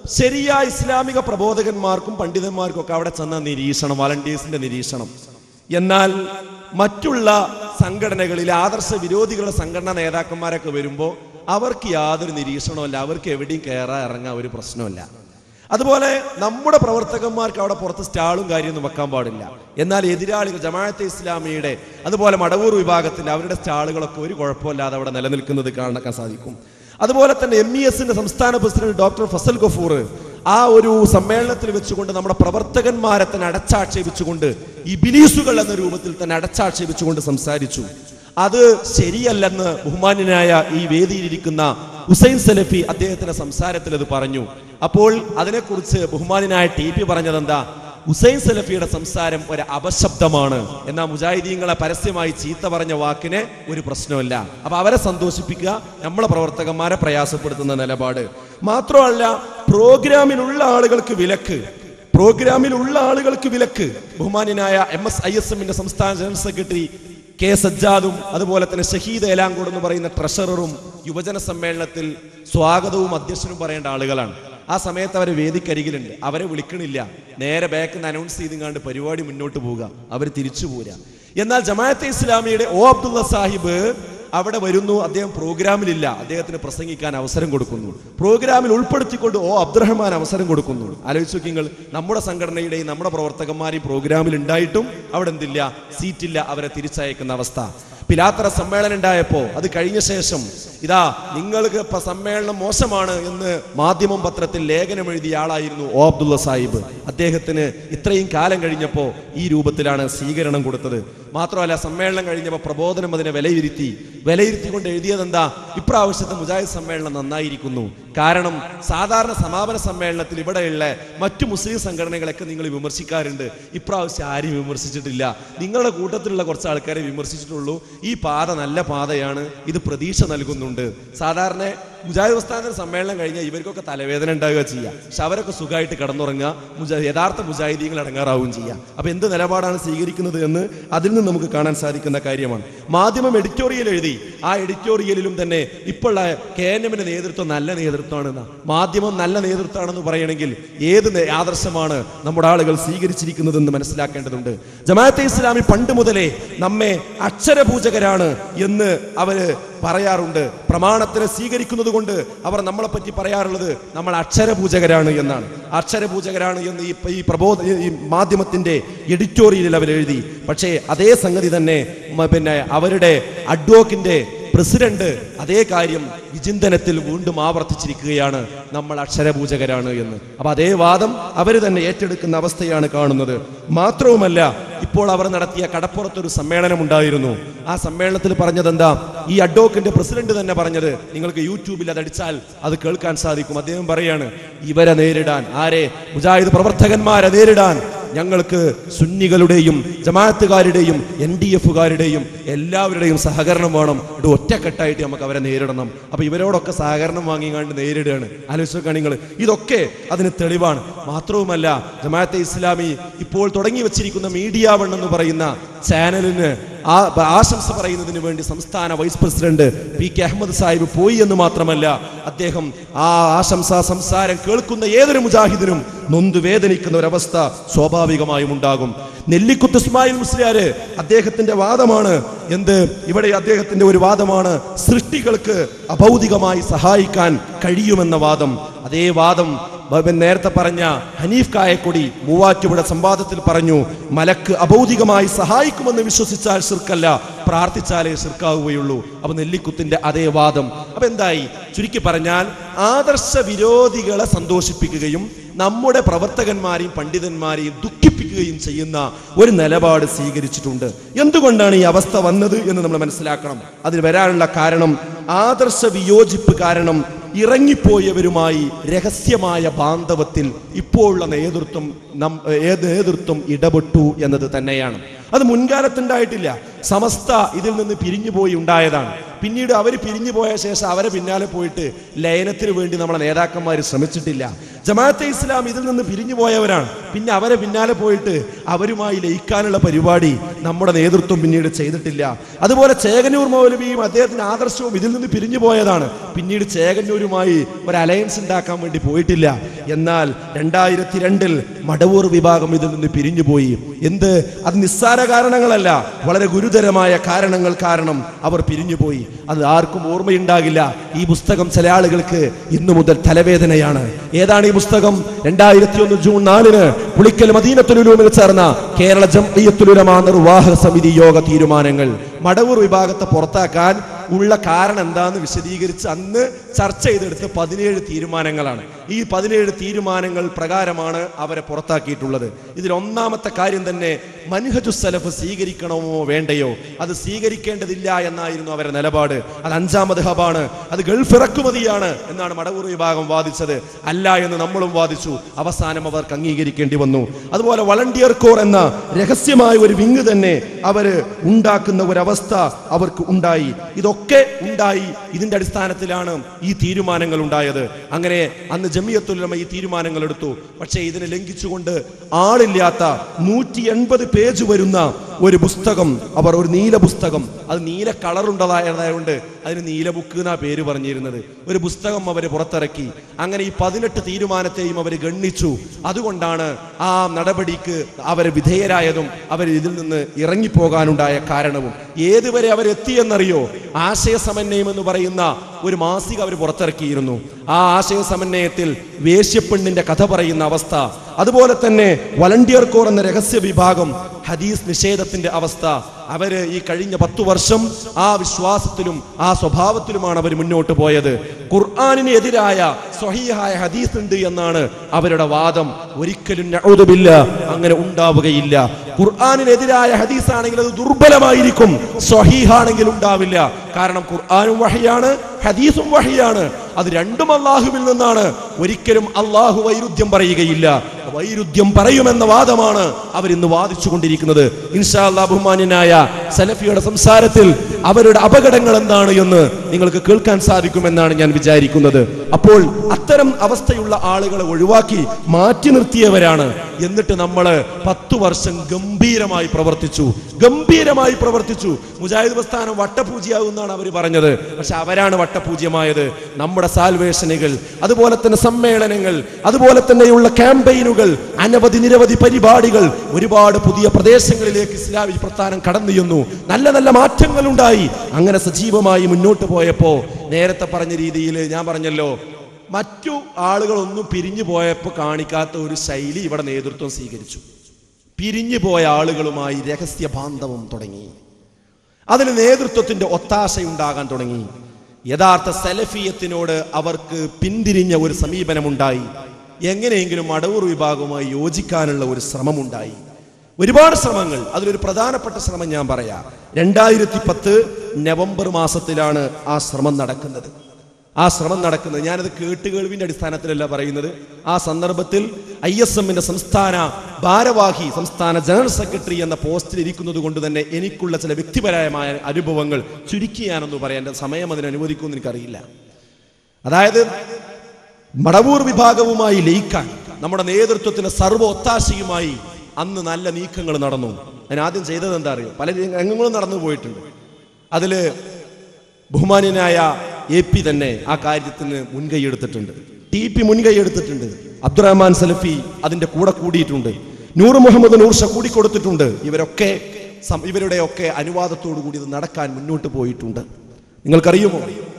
ശരിയായ ഇസ്ലാമിക പ്രബോധകന്മാർക്കും പണ്ഡിതന്മാർക്കും ഒക്കെ അവിടെ ചെന്ന നിരീക്ഷണം വളണ്ടിയേഴ്സിന്റെ നിരീക്ഷണം എന്നാൽ മറ്റുള്ള സംഘടനകളിൽ ആദർശ വിരോധികളുടെ സംഘടനാ നേതാക്കന്മാരൊക്കെ വരുമ്പോൾ അവർക്ക് യാതൊരു നിരീക്ഷണമല്ല അവർക്ക് എവിടെയും കയറാൻ ഇറങ്ങാൻ ഒരു പ്രശ്നമല്ല അതുപോലെ നമ്മുടെ പ്രവർത്തകന്മാർക്ക് അവിടെ പുറത്ത് സ്റ്റാളും കാര്യമൊന്നും വെക്കാൻ പാടില്ല എന്നാൽ എതിരാളികൾ ജമാഅത്തെ ഇസ്ലാമിയുടെ അതുപോലെ മടവൂർ വിഭാഗത്തിന്റെ അവരുടെ സ്റ്റാളുകളൊക്കെ ഒരു കുഴപ്പമില്ലാതെ അവിടെ നിലനിൽക്കുന്നത് കാണാൻ സാധിക്കും അതുപോലെ തന്നെ എം ഇ എസിന്റെ സംസ്ഥാന പ്രസിഡന്റ് ഡോക്ടർ ഫസൽ ഗഫൂർ ആ ഒരു സമ്മേളനത്തിൽ വെച്ചുകൊണ്ട് നമ്മുടെ പ്രവർത്തകന്മാരെ തന്നെ അടച്ചാക്ഷേപിച്ചുകൊണ്ട് ഈ ബിലീസുകൾ എന്ന രൂപത്തിൽ തന്നെ അടച്ചാക്ഷേപിച്ചുകൊണ്ട് സംസാരിച്ചു അത് ശരിയല്ലെന്ന് ബഹുമാന്യനായ ഈ വേദിയിലിരിക്കുന്ന ഹുസൈൻ സലഫി അദ്ദേഹത്തിന്റെ സംസാരത്തിൽ അത് പറഞ്ഞു അപ്പോൾ അതിനെക്കുറിച്ച് ബഹുമാന്യനായ ടി പി പറഞ്ഞത് എന്താ ഹുസൈൻ സലഫിയുടെ സംസാരം ഒരു അപശബ്ദമാണ് എന്നാൽ മുജാഹിദീങ്ങളെ പരസ്യമായി ചീത്ത പറഞ്ഞ വാക്കിന് ഒരു പ്രശ്നമില്ല അപ്പൊ അവരെ സന്തോഷിപ്പിക്കുക നമ്മളെ പ്രവർത്തകന്മാരെ പ്രയാസപ്പെടുത്തുന്ന നിലപാട് മാത്രമല്ല പ്രോഗ്രാമിലുള്ള ആളുകൾക്ക് വിലക്ക് പ്രോഗ്രാമിലുള്ള ആളുകൾക്ക് വിലക്ക് ബഹുമാന്യനായ എം എസ് ഐ എസ് എമ്മിന്റെ സംസ്ഥാന ജനറൽ സെക്രട്ടറി കെ സജ്ജാദും അതുപോലെ തന്നെ ഷഹീദ് ഏലാങ്കോട് എന്ന് പറയുന്ന ട്രഷററും യുവജന സമ്മേളനത്തിൽ സ്വാഗതവും അധ്യക്ഷനും പറയേണ്ട ആളുകളാണ് ആ സമയത്ത് അവരെ വേദിക്കരികിലുണ്ട് അവരെ വിളിക്കണില്ല നേരെ ബാക്കിൽ നിന്ന് അനൗൺസ് ചെയ്തുകൊണ്ട് പരിപാടി മുന്നോട്ട് പോവുക അവർ തിരിച്ചു പോരാ എന്നാൽ ജമാഅത്തെ ഇസ്ലാമിയുടെ ഒ അബ്ദുള്ള സാഹിബ് അവിടെ വരുന്നു അദ്ദേഹം പ്രോഗ്രാമിലില്ല അദ്ദേഹത്തിന് പ്രസംഗിക്കാൻ അവസരം കൊടുക്കുന്നു പ്രോഗ്രാമിൽ ഉൾപ്പെടുത്തിക്കൊണ്ട് ഓ അബ്ദുറഹ്മാൻ അവസരം കൊടുക്കുന്നു ആലോചിച്ച് നോക്കി നിങ്ങൾ നമ്മുടെ സംഘടനയുടെയും നമ്മുടെ പ്രവർത്തകന്മാരെയും പ്രോഗ്രാമിൽ ഉണ്ടായിട്ടും അവിടെ എന്തില്ല സീറ്റില്ല അവരെ തിരിച്ചയക്കുന്ന അവസ്ഥ പിലാത്തറ സമ്മേളനം ഉണ്ടായപ്പോ അത് കഴിഞ്ഞ ശേഷം ഇതാ നിങ്ങൾക്ക് ഇപ്പൊ സമ്മേളനം മോശമാണ് എന്ന് മാധ്യമം പത്രത്തിൽ ലേഖനം എഴുതിയ ആളായിരുന്നു ഒ അബ്ദുള്ള സാഹിബ് അദ്ദേഹത്തിന് ഇത്രയും കാലം കഴിഞ്ഞപ്പോ ഈ രൂപത്തിലാണ് സ്വീകരണം കൊടുത്തത് മാത്രമല്ല സമ്മേളനം കഴിഞ്ഞപ്പോൾ പ്രബോധനം അതിനെ വിലയിരുത്തി വിലയിരുത്തിക്കൊണ്ട് എഴുതിയത് എന്താ ഇപ്രാവശ്യത്തെ മുജാഹിദ് സമ്മേളനം നന്നായിരിക്കുന്നു കാരണം സാധാരണ സമാപന സമ്മേളനത്തിൽ ഇവിടെയുള്ള മറ്റു മുസ്ലിം സംഘടനകളൊക്കെ നിങ്ങൾ വിമർശിക്കാറുണ്ട് ഇപ്രാവശ്യം ആരും വിമർശിച്ചിട്ടില്ല നിങ്ങളുടെ കൂട്ടത്തിലുള്ള കുറച്ച് ആൾക്കാരെ വിമർശിച്ചിട്ടുള്ളൂ ഈ പാത നല്ല പാതയാണ് ഇത് പ്രതീക്ഷ നൽകുന്നുണ്ട് സാധാരണ മുജാഹിദ് പ്രസ്ഥാനത്തിന് സമ്മേളനം കഴിഞ്ഞാൽ ഇവർക്കൊക്കെ തലവേദന ഉണ്ടാവുക ചെയ്യുക പക്ഷെ അവരൊക്കെ സുഖമായിട്ട് കിടന്നുറങ്ങുക മുജാ യഥാർത്ഥ മുജാഹിദീങ്ങൾ അടങ്ങാറാവുകയും ചെയ്യുക അപ്പൊ എന്ത് നിലപാടാണ് സ്വീകരിക്കുന്നത് എന്ന് അതിൽ നിന്ന് നമുക്ക് കാണാൻ സാധിക്കുന്ന കാര്യമാണ് മാധ്യമം എഡിറ്റോറിയൽ എഴുതി ആ എഡിറ്റോറിയലിലും തന്നെ ഇപ്പോൾ കെ എൻ എമ്മിന്റെ നേതൃത്വം നല്ല നേതൃത്വമാണെന്ന് മാധ്യമം നല്ല നേതൃത്വമാണെന്ന് പറയണമെങ്കിൽ ഏത് നേ- ആദർശമാണ് നമ്മുടെ ആളുകൾ സ്വീകരിച്ചിരിക്കുന്നതെന്ന് മനസ്സിലാക്കേണ്ടതുണ്ട് ജമാഅത്തെ ഇസ്ലാമി പണ്ട് മുതലേ നമ്മെ അക്ഷരപൂജകരാണ് എന്ന് അവര് പറയാറുണ്ട് പ്രമാണത്തിനെ സ്വീകരിക്കുന്നത് കൊണ്ട് അവർ നമ്മളെ പറ്റി പറയാറുള്ളത് നമ്മൾ അക്ഷരപൂജകരാണ് എന്നാണ് അക്ഷരപൂജകരാണ് എന്ന് ഈ ഈ പ്രബോധ ഈ മാധ്യമത്തിന്റെ എഡിറ്റോറിയലിൽ അവർ എഴുതി പക്ഷേ അതേ സംഗതി തന്നെ മ- പിന്നെ അവരുടെ അഡ്വോക്കിന്റെ പ്രസിഡന്റ് അതേ കാര്യം വിചിന്തനത്തിൽ വീണ്ടും ആവർത്തിച്ചിരിക്കുകയാണ് നമ്മൾ അക്ഷരപൂജകരാണ് എന്ന് അപ്പൊ അതേ വാദം അവർ തന്നെ ഏറ്റെടുക്കുന്ന അവസ്ഥയാണ് കാണുന്നത് മാത്രവുമല്ല ഇപ്പോൾ അവർ നടത്തിയ കടപ്പുറത്തൊരു സമ്മേളനം ഉണ്ടായിരുന്നു ആ സമ്മേളനത്തിൽ പറഞ്ഞത് എന്താ ഈ അഡ്വോക്കിന്റെ പ്രസിഡന്റ് തന്നെ പറഞ്ഞത് നിങ്ങൾക്ക് യൂട്യൂബിൽ അത് അടിച്ചാൽ അത് കേൾക്കാൻ സാധിക്കും അദ്ദേഹം പറയാണ് ഇവരെ നേരിടാൻ ആരെ മുജാഹിദ് പ്രവർത്തകന്മാരെ നേരിടാൻ ഞങ്ങൾക്ക് സുന്നികളുടെയും ജമാഅത്തുകാരുടെയും എൻ ഡി എഫുകാരുടെയും എല്ലാവരുടെയും സഹകരണം വേണം ഇത് ഒറ്റക്കെട്ടായിട്ട് നമുക്ക് അവരെ നേരിടണം അപ്പൊ ഇവരോടൊക്കെ സഹകരണം വാങ്ങിക്കാണ്ട് നേരിടുകയാണ് ആലോചിച്ചോക്കാ നിങ്ങൾ ഇതൊക്കെ അതിന് തെളിവാണ് മാത്രവുമല്ല ജമാഅത്തെ ഇസ്ലാമി ഇപ്പോൾ തുടങ്ങി വെച്ചിരിക്കുന്ന മീഡിയ വൺ എന്ന് പറയുന്ന ചാനലിന് ആ ആശംസ പറയുന്നതിന് വേണ്ടി സംസ്ഥാന vice president P K Ahammed Sahib പോയി എന്ന് മാത്രമല്ല അദ്ദേഹം ആ ആശംസാ സംസാരം കേൾക്കുന്ന ഏതൊരു മുജാഹിദിനും നൊന്ത് വേദനിക്കുന്ന ഒരവസ്ഥ സ്വാഭാവികമായും ഉണ്ടാകും നെല്ലിക്കുത്ത് ഇസ്മായിൽ മുസ്ലിയാര് അദ്ദേഹത്തിന്റെ വാദമാണ് എന്ത് ഇവിടെ അദ്ദേഹത്തിന്റെ ഒരു വാദമാണ് സൃഷ്ടികൾക്ക് അഭൗതികമായി സഹായിക്കാൻ കഴിയുമെന്ന വാദം അതേ വാദം ബ- നേരത്തെ പറഞ്ഞ ഹനീഫ് കായക്കൊടി മൂവാറ്റുപുഴ സംവാദത്തിൽ പറഞ്ഞു മലക്ക് അഭൗതികമായി സഹായിക്കുമെന്ന് വിശ്വസിച്ചാൽ ശിർക്കല്ല പ്രാർത്ഥിച്ചാലേ ശിർക്കാവുകയുള്ളൂ അപ്പൊ നെല്ലിക്കുത്തിന്റെ അതേ വാദം അപ്പൊ എന്തായി ചുരുക്കി പറഞ്ഞാൽ ആദർശ വിരോധികളെ സന്തോഷിപ്പിക്കുകയും നമ്മുടെ പ്രവർത്തകന്മാരെയും പണ്ഡിതന്മാരെയും ദുഃഖിപ്പിക്കുകയും ചെയ്യുന്ന ഒരു നിലപാട് സ്വീകരിച്ചിട്ടുണ്ട് എന്തുകൊണ്ടാണ് ഈ അവസ്ഥ വന്നത് എന്ന് നമ്മൾ മനസ്സിലാക്കണം അതിന് വരാനുള്ള കാരണം ആദർശ വിയോജിപ്പ് കാരണം ഇറങ്ങിപ്പോയവരുമായി രഹസ്യമായ ബാന്ധവത്തിൽ ഇപ്പോഴുള്ള നേതൃത്വം നം ഏത് നേതൃത്വം ഇടപെട്ടു എന്നത് തന്നെയാണ് അത് മുൻകാലത്തുണ്ടായിട്ടില്ല സമസ്ത ഇതിൽ നിന്ന് പിരിഞ്ഞു പോയി ഉണ്ടായതാണ് പിന്നീട് അവർ പിരിഞ്ഞു പോയ ശേഷം അവരെ പിന്നാലെ പോയിട്ട് ലയനത്തിന് വേണ്ടി നമ്മളെ നേതാക്കന്മാർ ശ്രമിച്ചിട്ടില്ല ജമാഅത്തെ ഇസ്ലാം ഇതിൽ നിന്ന് പിരിഞ്ഞു പോയവരാണ് പിന്നെ അവരെ പിന്നാലെ പോയിട്ട് അവരുമായി ലയിക്കാനുള്ള പരിപാടി നമ്മുടെ നേതൃത്വം പിന്നീട് ചെയ്തിട്ടില്ല അതുപോലെ ചേകന്നൂർ മൗലവിയും അദ്ദേഹത്തിന്റെ ആദർശവും ഇതിൽ നിന്ന് പിരിഞ്ഞു പോയതാണ് പിന്നീട് ചേകന്നൂരുമായി ഒരു അലയൻസ് ഉണ്ടാക്കാൻ വേണ്ടി പോയിട്ടില്ല എന്നാൽ രണ്ടായിരത്തി രണ്ടിൽ മടവൂർ വിഭാഗം ഇതിൽ നിന്ന് പിരിഞ്ഞു പോയി എന്ത് അത് നിസ്സാര കാരണങ്ങളല്ല വളരെ ഗുരുതരമായ കാരണങ്ങൾ കാരണം അവർ പിരിഞ്ഞുപോയി അത് ആർക്കും ഓർമ്മയുണ്ടാകില്ല ഈ പുസ്തകം ചില ആളുകൾക്ക് ഇന്നു മുതൽ തലവേദനയാണ് ഏതാണ് ഈ പുസ്തകം രണ്ടായിരത്തി ഒന്ന് ജൂൺ നാലിന് പുളിക്കൽ മദീനത്തുലുലൂമിൽ ചേർന്ന കേരള ജംഇയ്യത്തുലുലമാ നിർവാഹക സമിതി യോഗ തീരുമാനങ്ങൾ മടവൂർ വിഭാഗത്തെ പുറത്താക്കാൻ ഉള്ള കാരണം എന്താന്ന് വിശദീകരിച്ച് അന്ന് ചർച്ച ചെയ്തെടുത്ത് പതിനേഴ് തീരുമാനങ്ങളാണ് ഈ പതിനേഴ് തീരുമാനങ്ങൾ പ്രകാരമാണ് അവരെ പുറത്താക്കിയിട്ടുള്ളത് ഇതിൽ ഒന്നാമത്തെ കാര്യം തന്നെ മൻഹജു സലഫ് സ്വീകരിക്കണമോ വേണ്ടയോ അത് സ്വീകരിക്കേണ്ടതില്ല എന്നായിരുന്നു അവരുടെ നിലപാട് അത് അഞ്ചാമത് ഹബാണ് അത് ഗൾഫ് ഇറക്കുമതിയാണ് എന്നാണ് മടവൂർ വിഭാഗം വാദിച്ചത് അല്ല എന്ന് നമ്മളും വാദിച്ചു അവസാനം അവർക്ക് അംഗീകരിക്കേണ്ടി വന്നു അതുപോലെ വളണ്ടിയർ കോർ എന്ന രഹസ്യമായ ഒരു വിങ് തന്നെ അവര് ഉണ്ടാക്കുന്ന ഒരവസ്ഥ അവർക്ക് ഉണ്ടായി ഇതൊക്കെ ഉണ്ടായി ഇതിന്റെ അടിസ്ഥാനത്തിലാണ് ഈ തീരുമാനങ്ങൾ ഉണ്ടായത് അങ്ങനെ അന്ന് ജമിയത്തുലമ ഈ തീരുമാനങ്ങൾ എടുത്തു പക്ഷേ ഇതിനെ ലംഘിച്ചുകൊണ്ട് ആളില്ലാത്ത നൂറ്റി എൺപത് പേജ് വരുന്ന ഒരു പുസ്തകം അവർ ഒരു നീല പുസ്തകം അത് നീല കളറുണ്ടതായതുകൊണ്ട് അതിന് നീല ബുക്ക് എന്നാ പേര് പറഞ്ഞിരുന്നത് ഒരു പുസ്തകം അവർ പുറത്തിറക്കി അങ്ങനെ ഈ പതിനെട്ട് തീരുമാനത്തെയും അവർ ഗണ്ണിച്ചു അതുകൊണ്ടാണ് ആ നടപടിക്ക് അവർ വിധേയരായതും അവർ ഇതിൽ നിന്ന് ഇറങ്ങിപ്പോകാനുണ്ടായ കാരണവും ഏതുവരെ അവരെത്തിയെന്നറിയോ ആശയ സമന്വയം എന്ന് പറയുന്ന ഒരു മാസിക അവർ പുറത്തിറക്കിയിരുന്നു ആ ആശയ സമന്വയത്തിൽ വേശ്യപ്പെണ്ണിന്റെ കഥ പറയുന്ന അവസ്ഥ അതുപോലെ തന്നെ വളണ്ടിയർ കോർ എന്ന രഹസ്യ വിഭാഗം ഹദീസ് നിഷേധത്തിന്റെ അവസ്ഥ അവര് ഈ കഴിഞ്ഞ പത്തു വർഷം ആ വിശ്വാസത്തിലും ആ സ്വഭാവത്തിലുമാണ് അവർ മുന്നോട്ട് പോയത് ഖുർആാനിന് എതിരായ സ്വഹീഹായ ഹദീസ് ഉണ്ട് എന്നാണ് അവരുടെ വാദം ഒരിക്കലും നഊദുബില്ല അങ്ങനെ ഉണ്ടാവുകയില്ല ഖുർആാനിനെതിരായ ഹദീസ് ആണെങ്കിൽ അത് ദുർബലമായിരിക്കും സ്വഹീഹാണെങ്കിൽ ഉണ്ടാവില്ല കാരണം ഖുർആാനും വഹിയാണ് ഹദീസും വഹിയാണ് അത് രണ്ടും അള്ളാഹുവിൽ നിന്നാണ് ഒരിക്കലും അള്ളാഹു വൈരുദ്ധ്യം പറയുകയില്ല വൈരുദ്ധ്യം പറയുമെന്ന വാദമാണ് അവർ ഇന്ന് വാദിച്ചു കൊണ്ടിരിക്കുന്നത് ഇൻഷാ അല്ലാ ബഹുമാന്യനായ സലഫിയുടെ സംസാരത്തിൽ അവരുടെ അപകടങ്ങൾ എന്താണ് എന്ന് നിങ്ങൾക്ക് കേൾക്കാൻ സാധിക്കുമെന്നാണ് ഞാൻ വിചാരിക്കുന്നത് അപ്പോൾ അത്തരം അവസ്ഥയുള്ള ആളുകളെ ഒഴിവാക്കി മാറ്റി നിർത്തിയവരാണ് എന്നിട്ട് നമ്മൾ പത്തു വർഷം ഗംഭീരമായി പ്രവർത്തിച്ചു ഗംഭീരമായി പ്രവർത്തിച്ചു മുജാഹിദ് പ്രസ്ഥാനം വട്ടപൂജയാകുന്നാണ് അവർ പറഞ്ഞത് പക്ഷെ അവരാണ് വട്ടപൂജ്യമായത് നമ്മുടെ സാൽവേഷനുകൾ അതുപോലെ തന്നെ സമ്മേളനങ്ങൾ അതുപോലെ തന്നെയുള്ള ക്യാമ്പയിനുകൾ അനവധി നിരവധി പരിപാടികൾ ഒരുപാട് പുതിയ പ്രദേശങ്ങളിലേക്ക് ഇസ്ലാമിക് പ്രസ്ഥാനം കടന്നു ചെന്നു നല്ല നല്ല മാറ്റങ്ങൾ ഉണ്ടായി അങ്ങനെ സജീവമായി മുന്നോട്ട് പോയപ്പോ നേരത്തെ പറഞ്ഞ രീതിയിൽ ഞാൻ പറഞ്ഞല്ലോ മറ്റു ആളുകളൊന്നും പിരിഞ്ഞു പോയപ്പോൾ കാണിക്കാത്ത ഒരു ശൈലി ഇവിടെ നേതൃത്വം സ്വീകരിച്ചു പിരിഞ്ഞു പോയ ആളുകളുമായി രഹസ്യ ബാന്ധവം തുടങ്ങി അതിന് നേതൃത്വത്തിന്റെ ഒത്താശയുണ്ടാകാൻ തുടങ്ങി യഥാർത്ഥ സലഫിയത്തിനോട് അവർക്ക് പിന്തിരിഞ്ഞ ഒരു സമീപനമുണ്ടായി എങ്ങനെയെങ്കിലും അടവൂർ വിഭാഗവുമായി യോജിക്കാനുള്ള ഒരു ശ്രമമുണ്ടായി ഒരുപാട് ശ്രമങ്ങൾ അതിലൊരു പ്രധാനപ്പെട്ട ശ്രമം ഞാൻ പറയാം രണ്ടായിരത്തി പത്ത് നവംബർ മാസത്തിലാണ് ആ ശ്രമം നടക്കുന്നത് ആ ശ്രമം നടക്കുന്നത് ഞാനത് കേട്ടുകേൾവിന്റെ അടിസ്ഥാനത്തിലല്ല പറയുന്നത് ആ സന്ദർഭത്തിൽ ഐ എസ് എമ്മിന്റെ സംസ്ഥാന ഭാരവാഹി സംസ്ഥാന ജനറൽ സെക്രട്ടറി എന്ന പോസ്റ്റിൽ ഇരിക്കുന്നത് കൊണ്ട് തന്നെ എനിക്കുള്ള ചില വ്യക്തിപരമായ അനുഭവങ്ങൾ ചുരുക്കി ഞാനൊന്ന് പറയാം എൻ്റെ സമയം അതിന് അനുവദിക്കുമെന്ന് എനിക്കറിയില്ല അതായത് മടവൂർ വിഭാഗവുമായി ലയിക്കാൻ നമ്മുടെ നേതൃത്വത്തിന് സർവ്വ ഒത്താശയുമായി അന്ന് നല്ല നീക്കങ്ങൾ നടന്നു അതിന് ആദ്യം ചെയ്തത് എന്താ അറിയോ പല രംഗങ്ങളും നടന്നു പോയിട്ടുണ്ട് അതില് ബഹുമാന്യനായ എ പി തന്നെ ആ കാര്യത്തിന് മുൻകൈ എടുത്തിട്ടുണ്ട് ടി പി മുൻകൈ എടുത്തിട്ടുണ്ട് അബ്ദുറഹ്മാൻ സലഫി അതിന്റെ കൂടെ കൂടിയിട്ടുണ്ട് നൂർ മുഹമ്മദ് നൂർഷ കൂടിക്കൊടുത്തിട്ടുണ്ട് ഇവരൊക്കെ സം- ഇവരുടെയൊക്കെ അനുവാദത്തോടു കൂടി ഇത് നടക്കാൻ മുന്നോട്ട് പോയിട്ടുണ്ട് നിങ്ങൾക്കറിയുമോ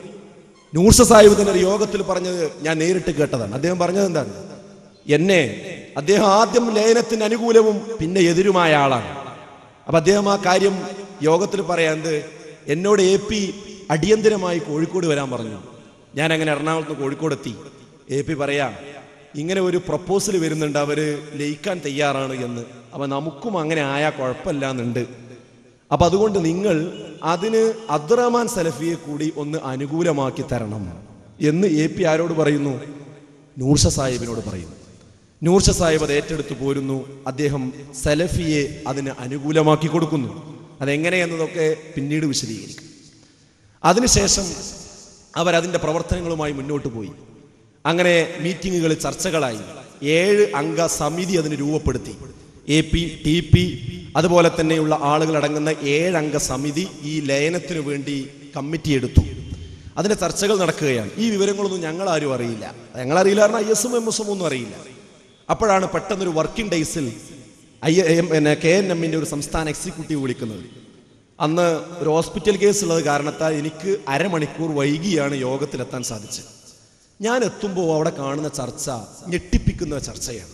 നൂർഷ സാഹിബ് തന്നെ ഒരു യോഗത്തിൽ പറഞ്ഞത് ഞാൻ നേരിട്ട് കേട്ടതാണ് അദ്ദേഹം പറഞ്ഞത് എന്താണ് എന്നെ അദ്ദേഹം ആദ്യം ലയനത്തിന് അനുകൂലവും പിന്നെ എതിരുമായ ആളാണ് അപ്പൊ അദ്ദേഹം ആ കാര്യം യോഗത്തിൽ പറയാന്ത് എന്നോട് എ പി അടിയന്തരമായി കോഴിക്കോട് വരാൻ പറഞ്ഞു ഞാൻ അങ്ങനെ എറണാകുളത്ത് നിന്ന് കോഴിക്കോട് എത്തി എ പി പറയാം ഇങ്ങനെ ഒരു പ്രപ്പോസൽ വരുന്നുണ്ട് അവര് ലയിക്കാൻ തയ്യാറാണ് എന്ന് അപ്പൊ നമുക്കും അങ്ങനെ ആയാൽ കുഴപ്പമില്ല എന്നുണ്ട് അപ്പൊ അതുകൊണ്ട് നിങ്ങൾ അതിന് അബ്ദുറഹ്മാൻ സലഫിയെ കൂടി ഒന്ന് അനുകൂലമാക്കി തരണം എന്ന് എ പി ആരോട് പറയുന്നു നൂർഷ സാഹിബിനോട് പറയുന്നു നൂർഷ സാഹിബ് അത് ഏറ്റെടുത്ത് പോരുന്നു അദ്ദേഹം സലഫിയെ അതിന് അനുകൂലമാക്കി കൊടുക്കുന്നു അതെങ്ങനെയെന്നതൊക്കെ പിന്നീട് വിശദീകരിക്കും അതിനുശേഷം അവരതിൻ്റെ പ്രവർത്തനങ്ങളുമായി മുന്നോട്ട് പോയി അങ്ങനെ മീറ്റിങ്ങുകളിൽ ചർച്ചകളായി ഏഴ് അംഗ സമിതി അതിന് രൂപപ്പെടുത്തി എ പി ടി പി അതുപോലെ തന്നെയുള്ള ആളുകൾ അടങ്ങുന്ന ഏഴംഗ സമിതി ഈ ലയനത്തിനു വേണ്ടി കമ്മിറ്റി എടുത്തു അതിന്റെ ചർച്ചകൾ നടക്കുകയാണ് ഈ വിവരങ്ങളൊന്നും ഞങ്ങൾ ആരും അറിയില്ല ഞങ്ങൾ അറിയില്ല കാരണം ഐ എസും എം എസും ഒന്നും അറിയില്ല അപ്പോഴാണ് പെട്ടെന്നൊരു വർക്കിംഗ് ഡേയ്സിൽ ഐ എം പിന്നെ കെ എൻ എമ്മിന്റെ ഒരു സംസ്ഥാന എക്സിക്യൂട്ടീവ് വിളിക്കുന്നത് അന്ന് ഒരു ഹോസ്പിറ്റൽ കേസ് ഉള്ളത് കാരണത്താൽ എനിക്ക് അരമണിക്കൂർ വൈകിയാണ് യോഗത്തിലെത്താൻ സാധിച്ചത് ഞാൻ എത്തുമ്പോൾ അവിടെ കാണുന്ന ചർച്ച ഞെട്ടിപ്പിക്കുന്ന ചർച്ചയാണ്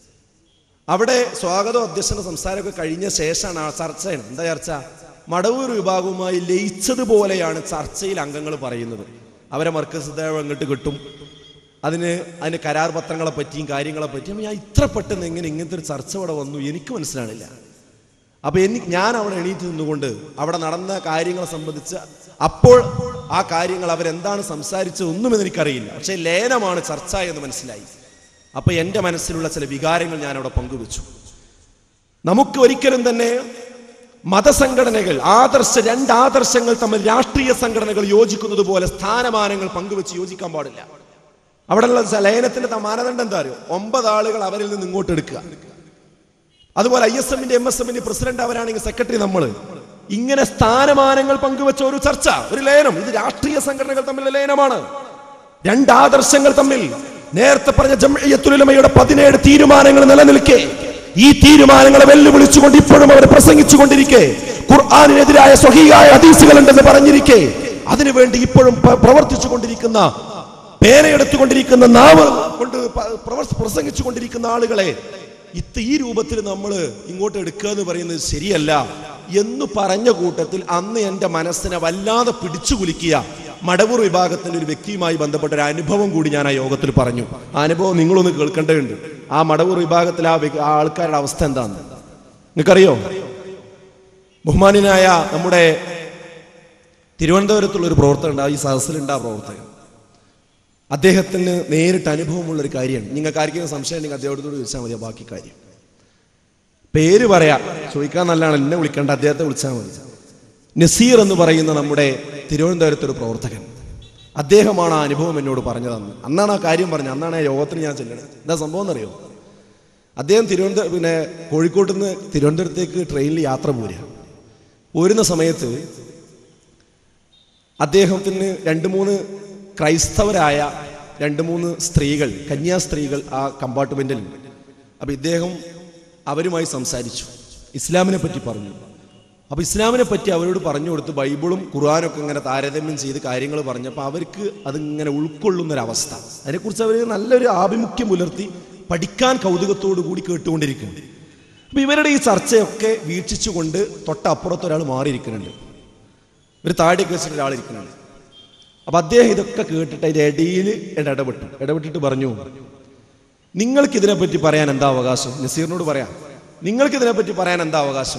അവിടെ സ്വാഗതം അധ്യക്ഷന്റെ സംസാരമൊക്കെ കഴിഞ്ഞ ശേഷമാണ് ആ ചർച്ചയാണ് എന്താ ചർച്ച മടവൂർ വിഭാഗവുമായി ലയിച്ചതുപോലെയാണ് ചർച്ചയിൽ അംഗങ്ങൾ പറയുന്നത് അവരെ മർക്കസ് ദേവ അങ്ങോട്ട് കിട്ടും അതിന് അതിന് കരാർ പത്രങ്ങളെ പറ്റിയും കാര്യങ്ങളെ പറ്റിയും ഞാൻ ഇത്ര പെട്ടെന്ന് എങ്ങനെ ഇങ്ങനത്തെ ഒരു ചർച്ച ഇവിടെ വന്നു എനിക്ക് മനസ്സിലാണില്ല അപ്പൊ എനിക്ക് ഞാൻ അവിടെ എണീറ്റ് നിന്നുകൊണ്ട് അവിടെ നടന്ന കാര്യങ്ങളെ സംബന്ധിച്ച് അപ്പോൾ ആ കാര്യങ്ങൾ അവരെന്താണ് സംസാരിച്ചത് ഒന്നും എനിക്കറിയില്ല പക്ഷേ ലയനമാണ് ചർച്ച എന്ന് മനസ്സിലായി അപ്പൊ എൻ്റെ മനസ്സിലുള്ള ചില വികാരങ്ങൾ ഞാൻ അവിടെ പങ്കുവെച്ചു നമുക്ക് ഒരിക്കലും തന്നെ മതസംഘടനകൾ ആദർശ രണ്ട് ആദർശങ്ങൾ തമ്മിൽ രാഷ്ട്രീയ സംഘടനകൾ യോജിക്കുന്നത് പോലെ സ്ഥാനമാനങ്ങൾ പങ്കുവെച്ച് യോജിക്കാൻ പാടില്ല അവിടെയുള്ള ലയനത്തിന്റെ ത- മാനദണ്ഡം എന്താ അറിയോ ഒമ്പത് ആളുകൾ അവരിൽ നിന്ന് ഇങ്ങോട്ട് എടുക്കുക അതുപോലെ ഐ എസ് എമ്മിന്റെ എം എസ് എമ്മിന്റെ പ്രസിഡന്റ് അവരാണെങ്കിൽ സെക്രട്ടറി നമ്മൾ ഇങ്ങനെ സ്ഥാനമാനങ്ങൾ പങ്കുവെച്ച ഒരു ചർച്ച ഒരു ലയനം ഇത് രാഷ്ട്രീയ സംഘടനകൾ തമ്മിലുള്ള ലയനമാണ് രണ്ട് ആദർശങ്ങൾ തമ്മിൽ നേരത്തെ പറഞ്ഞ ജംഇയ്യത്തുലമയുടെ പതിനേഴ് തീരുമാനങ്ങൾ നിലനിൽക്കെ ഈ തീരുമാനങ്ങളെ വെല്ലുവിളിച്ചുകൊണ്ട് ഇപ്പോഴും അവർ പ്രസംഗിച്ചുകൊണ്ടിരിക്കെ ഖുർആാനിനെതിരായ സ്വഹീയായ ഹദീസുകൾ ഉണ്ടെന്ന് പറഞ്ഞിരിക്കെ അതിനുവേണ്ടി ഇപ്പോഴും പ്ര- പ്രവർത്തിച്ചുകൊണ്ടിരിക്കുന്ന പേനയെടുത്തുകൊണ്ടിരിക്കുന്ന നാവ് കൊണ്ട് പ- പ്രവർ- പ്രസംഗിച്ചുകൊണ്ടിരിക്കുന്ന ആളുകളെ ഇത് ഈ രൂപത്തിൽ നമ്മൾ ഇങ്ങോട്ട് എടുക്കുക എന്ന് പറയുന്നത് ശരിയല്ല എന്ന് പറഞ്ഞ കൂട്ടത്തിൽ അന്ന് എൻ്റെ മനസ്സിനെ വല്ലാതെ പിടിച്ചു കുലുക്കിയ മടവൂർ വിഭാഗത്തിന്റെ ഒരു വ്യക്തിയുമായി ബന്ധപ്പെട്ട ഒരു അനുഭവം കൂടി ഞാൻ ആ യോഗത്തിൽ പറഞ്ഞു ആ അനുഭവം നിങ്ങളൊന്ന് കേൾക്കേണ്ടതുണ്ട് ആ മടവൂർ വിഭാഗത്തിൽ ആ വ്യ- ആ ആൾക്കാരുടെ അവസ്ഥ എന്താന്ന് നിങ്ങൾക്കറിയോ ബഹുമാനായ നമ്മുടെ തിരുവനന്തപുരത്തുള്ള ഒരു പ്രവർത്തകൻ ഈ സദസ്സിലുണ്ട് ആ പ്രവർത്തകൻ അദ്ദേഹത്തിന് നേരിട്ട് അനുഭവമുള്ള ഒരു കാര്യമാണ് നിങ്ങൾക്ക് ആർക്കെങ്കിലും സംശയം ഉണ്ടെങ്കിൽ അദ്ദേഹത്തോട് ചോദിച്ചാൽ മതി ആ ബാക്കി കാര്യം പേര് പറയാം ചോദിക്കാൻ നല്ലതാണ് എന്നെ വിളിക്കേണ്ട അദ്ദേഹത്തെ വിളിച്ചാൽ മതി നസീർ എന്ന് പറയുന്ന നമ്മുടെ തിരുവനന്തപുരത്ത് ഒരു പ്രവർത്തകൻ അദ്ദേഹമാണ് ആ അനുഭവം എന്നോട് പറഞ്ഞതെന്ന് അന്നാണ് ആ കാര്യം പറഞ്ഞത് അന്നാണ് ആ യോഗത്തിന് ഞാൻ ചെല്ലണത് എന്താ സംഭവം എന്നറിയോ അദ്ദേഹം തിരുവനന്തപുരം പിന്നെ കോഴിക്കോട്ട് നിന്ന് തിരുവനന്തപുരത്തേക്ക് ട്രെയിനിൽ യാത്ര പോരുക പോരുന്ന സമയത്ത് അദ്ദേഹത്തിന് രണ്ട് മൂന്ന് ക്രൈസ്തവരായ രണ്ട് മൂന്ന് സ്ത്രീകൾ കന്യാസ്ത്രീകൾ ആ കമ്പാർട്ട്മെന്റിലുണ്ട് അപ്പൊ ഇദ്ദേഹം അവരുമായി സംസാരിച്ചു ഇസ്ലാമിനെ പറ്റി പറഞ്ഞു അപ്പൊ ഇസ്ലാമിനെ പറ്റി അവരോട് പറഞ്ഞു കൊടുത്ത് ബൈബിളും ഖുർആാനൊക്കെ ഇങ്ങനെ താരതമ്യം ചെയ്ത് കാര്യങ്ങൾ പറഞ്ഞപ്പോൾ അവർക്ക് അതിങ്ങനെ ഉൾക്കൊള്ളുന്ന ഒരു അവസ്ഥ അതിനെക്കുറിച്ച് അവർ നല്ലൊരു ആഭിമുഖ്യം പുലർത്തി പഠിക്കാൻ കൗതുകത്തോടു കൂടി കേട്ടുകൊണ്ടിരിക്കുന്നു അപ്പൊ ഇവരുടെ ഈ ചർച്ചയൊക്കെ വീക്ഷിച്ചുകൊണ്ട് തൊട്ടപ്പുറത്ത് ഒരാൾ മാറിയിരിക്കുന്നുണ്ട് ഒരു താടിയൊക്കെ വെച്ചിട്ട് ഒരാൾ ഇരിക്കുന്നുണ്ട് അപ്പൊ അദ്ദേഹം ഇതൊക്കെ കേട്ടിട്ട് അതിന്റെ ഇടയിൽ ഇടപെട്ടു ഇടപെട്ടിട്ട് പറഞ്ഞു നിങ്ങൾക്ക് ഇതിനെപ്പറ്റി പറയാൻ എന്താ അവകാശം നസീറിനോട് പറയാം നിങ്ങൾക്ക് ഇതിനെപ്പറ്റി പറയാൻ എന്താ അവകാശം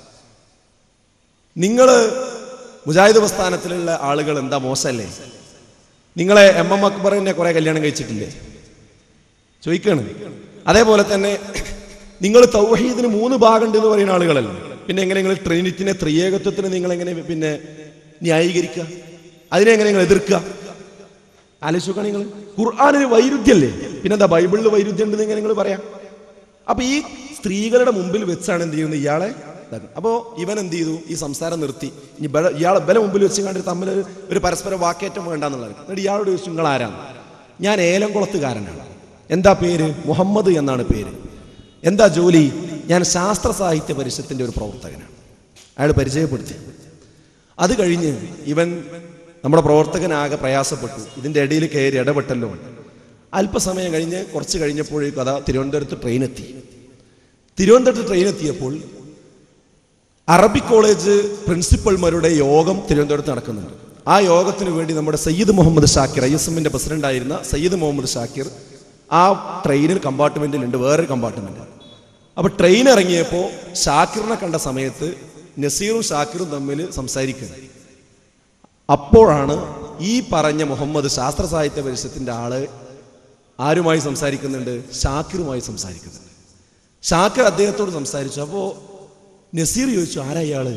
നിങ്ങൾ മുജാഹിദ് പ്രസ്ഥാനത്തിലുള്ള ആളുകൾ എന്താ മോശമല്ലേ നിങ്ങളെ എം എം അക്ബറിനെ കുറെ കല്യാണം കഴിച്ചിട്ടില്ലേ ചോദിക്കാണ് അതേപോലെ തന്നെ നിങ്ങൾ തൗഹീദിന് മൂന്ന് ഭാഗമുണ്ട് എന്ന് പറയുന്ന ആളുകളല്ലേ പിന്നെ എങ്ങനെ നിങ്ങൾ ട്രിനിറ്റിനെ ത്രിയേകത്വത്തിന് നിങ്ങൾ എങ്ങനെ പിന്നെ ന്യായീകരിക്കുക അതിനെ എങ്ങനെ നിങ്ങൾ എതിർക്കുക ആലോചിക്കുക നിങ്ങൾ ഖുർആാനൊരു വൈരുദ്ധ്യല്ലേ പിന്നെന്താ ബൈബിളിൽ വൈരുദ്ധ്യം ഉണ്ടെന്ന് എങ്ങനെ നിങ്ങൾ പറയാം അപ്പൊ ഈ സ്ത്രീകളുടെ മുമ്പിൽ വെച്ചാണ് എന്ത് ചെയ്യുന്നത് ഇയാളെ ഇതാക്കുന്നത്. അപ്പോ ഇവൻ എന്ത് ചെയ്തു ഈ സംസാരം നിർത്തി ഇനി ബല- ഇയാളെ ബല മുമ്പിൽ വെച്ച് കണ്ടിട്ട് തമ്മിൽ ഒരു- ഒരു പരസ്പര വാക്കേറ്റം വേണ്ടെന്നുള്ളത് എന്നിട്ട് ഇയാളോട് ചോദിച്ചു നിങ്ങൾ ആരാണ് ഞാൻ ഏലംകുളത്തുകാരനാണ് എന്താ പേര് മുഹമ്മദ് എന്നാണ് പേര് എന്താ ജോലി ഞാൻ ശാസ്ത്ര സാഹിത്യ പരിഷത്തിന്റെ ഒരു പ്രവർത്തകനാണ് അയാൾ പരിചയപ്പെടുത്തി അത് കഴിഞ്ഞ് ഇവൻ നമ്മുടെ പ്രവർത്തകനാകെ പ്രയാസപ്പെട്ടു ഇതിന്റെ ഇടയിൽ കയറി ഇടപെട്ടല്ലോ അല്പസമയം കഴിഞ്ഞ് കുറച്ച് കഴിഞ്ഞപ്പോഴേക്കും അതാ തിരുവനന്തപുരത്ത് ട്രെയിൻ എത്തി തിരുവനന്തപുരത്ത് ട്രെയിൻ എത്തിയപ്പോൾ അറബിക് കോളേജ് പ്രിൻസിപ്പൽമാരുടെ യോഗം തിരുവനന്തപുരത്ത് നടക്കുന്നുണ്ട് ആ യോഗത്തിന് വേണ്ടി നമ്മുടെ സയ്യിദ് മുഹമ്മദ് ഷാക്കിർ ഐ എസ് എമ്മിന്റെ പ്രസിഡന്റ് ആയിരുന്ന സയ്യിദ് മുഹമ്മദ് ഷാക്കിർ ആ ട്രെയിനിൽ കമ്പാർട്ട്മെന്റിലുണ്ട് വേറൊരു കമ്പാർട്ട്മെന്റ് അപ്പൊ ട്രെയിൻ ഇറങ്ങിയപ്പോൾ ഷാക്കിറിനെ കണ്ട സമയത്ത് നസീറും ഷാക്കിറും തമ്മിൽ സംസാരിക്കുന്നത് അപ്പോഴാണ് ഈ പറഞ്ഞ മുഹമ്മദ് ശാസ്ത്ര സാഹിത്യ പരിഷത്തിന്റെ ആള് ആരുമായി സംസാരിക്കുന്നുണ്ട് ഷാക്കിറുമായി സംസാരിക്കുന്നുണ്ട് ഷാക്കിർ അദ്ദേഹത്തോട് സംസാരിച്ചു അപ്പോ നസീർ ചോദിച്ചു ആരാ ഇയാള്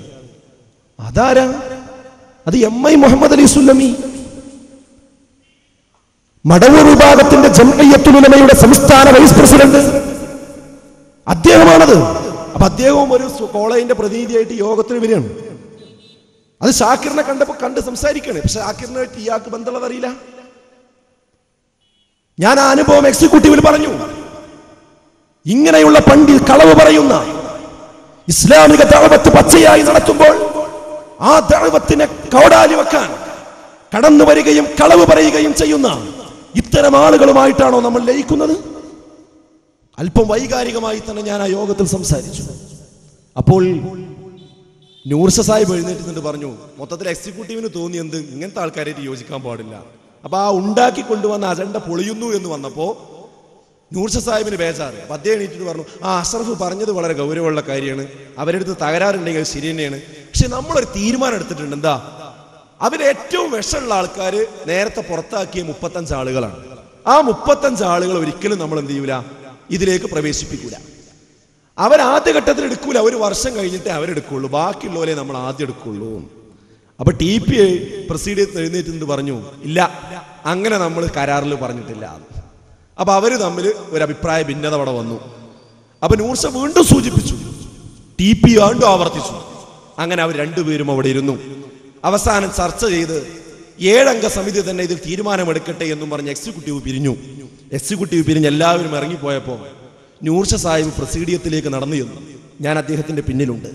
അതാരാ അത് എം ഐ മുഹമ്മദ് അലി സുല്ലമി മടവൂർ വിഭാഗത്തിന്റെ ജംഇയ്യത്തുലുലമയുടെ സംസ്ഥാന വൈസ് പ്രസിഡന്റ് അദ്ദേഹമാണത് അപ്പൊ അദ്ദേഹവും ഒരു സു- കോളേജിന്റെ പ്രതിനിധിയായിട്ട് യോഗത്തിന് വരികയാണ് അത് ഷാക്കിറിനെ കണ്ടപ്പോ കണ്ട് സംസാരിക്കണേ പക്ഷെ ഷാക്കിറിനായിട്ട് ഇയാൾക്ക് ബന്ധമുള്ളത് അറിയില്ല ഞാൻ ആ അനുഭവം എക്സിക്യൂട്ടീവിൽ പറഞ്ഞു ഇങ്ങനെയുള്ള പണ്ടി കളവ് പറയുന്ന ഇസ്ലാമിക ദഅവത്ത് പച്ചയായി നടത്തുമ്പോൾ ആ ദഅവത്തിനെ കൗടാലി വെക്കാൻ കടന്നു വരികയും കളവ് പറയുകയും ചെയ്യുന്ന ഇത്തരം ആളുകളുമായിട്ടാണോ നമ്മൾ ലയിക്കുന്നത് അല്പം വൈകാരികമായി തന്നെ ഞാൻ ആ യോഗത്തിൽ സംസാരിച്ചു അപ്പോൾ നൂർഷ സാഹിബ് എഴുന്നേറ്റ് പറഞ്ഞു മൊത്തത്തിൽ എക്സിക്യൂട്ടീവിന് തോന്നി എന്ത് ഇങ്ങനത്തെ ആൾക്കാരായിട്ട് യോജിക്കാൻ പാടില്ല അപ്പൊ ആ ഉണ്ടാക്കി കൊണ്ടുവന്ന അജണ്ട പൊളിയുന്നു എന്ന് വന്നപ്പോ നൂർഷ സാഹിബിന് ബേജാറ് അപ്പൊ അദ്ദേഹം എണീറ്റിട്ട് പറഞ്ഞു ആ അഷ്റഫ് പറഞ്ഞത് വളരെ ഗൗരവമുള്ള കാര്യമാണ് അവരെടുത്ത് തകരാറുണ്ടെങ്കിൽ അത് ശരി തന്നെയാണ് പക്ഷെ നമ്മളൊരു തീരുമാനം എടുത്തിട്ടുണ്ട് എന്താ അവര് ഏറ്റവും വിഷമുള്ള ആൾക്കാർ നേരത്തെ പുറത്താക്കിയ മുപ്പത്തഞ്ച് ആളുകളാണ് ആ മുപ്പത്തഞ്ച് ആളുകൾ ഒരിക്കലും നമ്മൾ എന്ത് ചെയ്യൂല ഇതിലേക്ക് പ്രവേശിപ്പിക്കൂല അവർ ആദ്യഘട്ടത്തിൽ എടുക്കൂല ഒരു വർഷം കഴിഞ്ഞിട്ടേ അവരെടുക്കുള്ളൂ ബാക്കിയുള്ളവരെ നമ്മൾ ആദ്യം എടുക്കുള്ളൂ അപ്പൊ ടി പി പ്രസീഡിയത്ത് എഴുന്നേറ്റ് നിന്ന് പറഞ്ഞു ഇല്ല അങ്ങനെ നമ്മൾ കരാറിൽ പറഞ്ഞിട്ടില്ല അപ്പൊ അവര് തമ്മിൽ ഒരു അഭിപ്രായ ഭിന്നത അവിടെ വന്നു അപ്പൊ നൂർഷ വീണ്ടും സൂചിപ്പിച്ചു ടി പി വീണ്ടും ആവർത്തിച്ചു അങ്ങനെ അവർ രണ്ടുപേരും അവിടെ ഇരുന്നു അവസാനം ചർച്ച ചെയ്ത് ഏഴംഗ സമിതി തന്നെ ഇതിൽ തീരുമാനമെടുക്കട്ടെ എന്നും പറഞ്ഞ് എക്സിക്യൂട്ടീവ് പിരിഞ്ഞു എക്സിക്യൂട്ടീവ് പിരിഞ്ഞ് എല്ലാവരും ഇറങ്ങിപ്പോയപ്പോ നൂർഷ സാഹിബ് പ്രസീഡിയത്തിലേക്ക് നടന്നു ചെന്നു ഞാൻ അദ്ദേഹത്തിന്റെ പിന്നിലുണ്ട്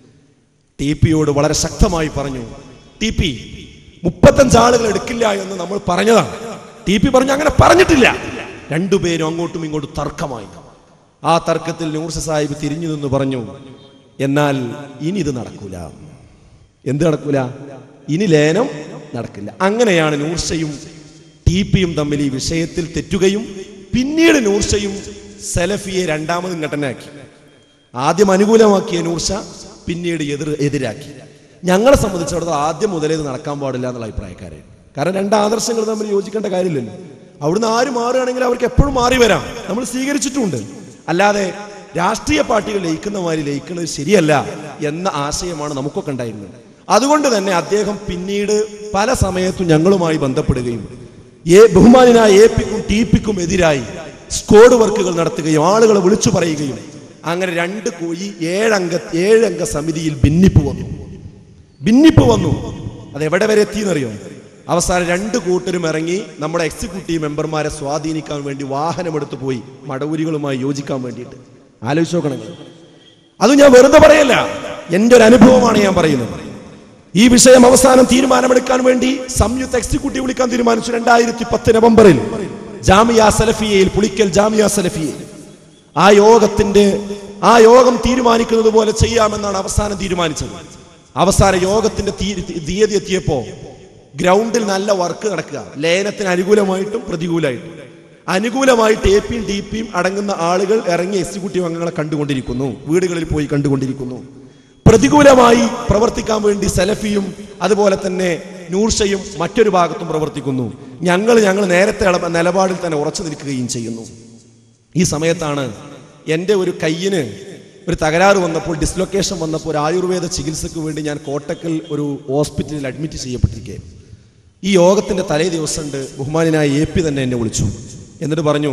ടി പിയോട് വളരെ ശക്തമായി പറഞ്ഞു ടി പി മുപ്പത്തഞ്ച് ആളുകൾ എടുക്കില്ല എന്ന് നമ്മൾ പറഞ്ഞതാണ് ടി പി പറഞ്ഞു അങ്ങനെ പറഞ്ഞിട്ടില്ല രണ്ടുപേരും അങ്ങോട്ടും ഇങ്ങോട്ടും തർക്കമായി ആ തർക്കത്തിൽ നൂർഷ സാഹിബ് തിരിഞ്ഞു നിന്ന് പറഞ്ഞു എന്നാൽ ഇനി ഇത് നടക്കൂല എന്ത് നടക്കൂല ഇനി ലേനം നടക്കില്ല അങ്ങനെയാണ് നൂർഷയും ടി പിയും തമ്മിൽ ഈ വിഷയത്തിൽ തെറ്റുകയും പിന്നീട് നൂർഷയും സലഫിയെ രണ്ടാമതും ഘട്ടനയാക്കി ആദ്യം അനുകൂലമാക്കിയ നൂർഷ പിന്നീട് എതിർ എതിരാക്കി ഞങ്ങളെ സംബന്ധിച്ചിടത്തോളം ആദ്യം മുതലേ ഇത് നടക്കാൻ പാടില്ല എന്നുള്ള അഭിപ്രായക്കാരെ കാരണം രണ്ട് ആദർശങ്ങൾ തമ്മിൽ യോജിക്കേണ്ട കാര്യമില്ലല്ലോ അവിടുന്ന് ആര് മാറുകയാണെങ്കിൽ അവർക്ക് എപ്പോഴും മാറി വരാം നമ്മൾ സ്വീകരിച്ചിട്ടുമുണ്ട് അല്ലാതെ രാഷ്ട്രീയ പാർട്ടികൾ ലയിക്കുന്ന മാതിരി ലയിക്കുന്നത് ശരിയല്ല എന്ന ആശയമാണ് നമുക്കൊക്കെ ഉണ്ടായിരുന്നത് അതുകൊണ്ട് തന്നെ അദ്ദേഹം പിന്നീട് പല സമയത്തും ഞങ്ങളുമായി ബന്ധപ്പെടുകയും ഏ ബഹുമാനായ എ പിക്കും ടി പിക്കും എതിരായി സ്കോഡ് വർക്കുകൾ നടത്തുകയും ആളുകളെ വിളിച്ചു പറയുകയും അങ്ങനെ രണ്ട് കോയി ഏഴംഗ ഏഴംഗ സമിതിയിൽ ഭിന്നിപ്പ് വന്നു ഭിന്നിപ്പ് വന്നു അത് എവിടെ വരെ എത്തിയെന്നറിയോ അവസാനം രണ്ട് കൂട്ടരും ഇറങ്ങി നമ്മുടെ എക്സിക്യൂട്ടീവ് മെമ്പർമാരെ സ്വാധീനിക്കാൻ വേണ്ടി വാഹനമെടുത്ത് പോയി മടവൂരികളുമായി യോജിക്കാൻ വേണ്ടിയിട്ട് ആലോചിച്ച് നോക്കണം നിങ്ങൾ. അത് ഞാൻ വെറുതെ പറയല്ല എന്റെ ഒരു അനുഭവമാണ് ഞാൻ പറയുന്നത് ഈ വിഷയം അവസാനം തീരുമാനമെടുക്കാൻ വേണ്ടി സംയുക്ത എക്സിക്യൂട്ടീവ് വിളിക്കാൻ തീരുമാനിച്ചു രണ്ടായിരത്തി പത്ത് നവംബറിൽ ജാമിയ സലഫിയയിൽ പുളിക്കൽ ജാമിയ സലഫിയയിൽ ആ യോഗത്തിന്റെ ആ യോഗം തീരുമാനിക്കുന്നത് പോലെ ചെയ്യാമെന്നാണ് അവസാനം തീരുമാനിച്ചത് അവസാന യോഗത്തിന്റെ തീ- തീയതി എത്തിയപ്പോ ഗ്രൗണ്ടിൽ നല്ല വർക്ക് നടക്കുക ലയനത്തിന് അനുകൂലമായിട്ടും പ്രതികൂലമായിട്ടും അനുകൂലമായിട്ട് എ പിയും ഡി പിയും അടങ്ങുന്ന ആളുകൾ ഇറങ്ങി എക്സിക്യൂട്ടീവ് അംഗങ്ങളെ കണ്ടുകൊണ്ടിരിക്കുന്നു വീടുകളിൽ പോയി കണ്ടുകൊണ്ടിരിക്കുന്നു പ്രതികൂലമായി പ്രവർത്തിക്കാൻ വേണ്ടി സലഫിയും അതുപോലെ തന്നെ നൂർഷയും മറ്റൊരു ഭാഗത്തും പ്രവർത്തിക്കുന്നു ഞങ്ങൾ ഞങ്ങൾ നേരത്തെ ഇള- നിലപാടിൽ തന്നെ ഉറച്ചു നിൽക്കുകയും ചെയ്യുന്നു ഈ സമയത്താണ് എൻ്റെ ഒരു കയ്യിന് ഒരു തകരാറ് വന്നപ്പോൾ ഡിസ്ലൊക്കേഷൻ വന്നപ്പോൾ ഒരു ആയുർവേദ ചികിത്സയ്ക്ക് വേണ്ടി ഞാൻ കോട്ടക്കൽ ഒരു ഹോസ്പിറ്റലിൽ അഡ്മിറ്റ് ചെയ്യപ്പെട്ടിരിക്കുകയാണ് ഈ യോഗത്തിന്റെ തലേ ദിവസമുണ്ട് ബഹുമാനായ എ പി തന്നെ എന്നെ വിളിച്ചു എന്നിട്ട് പറഞ്ഞു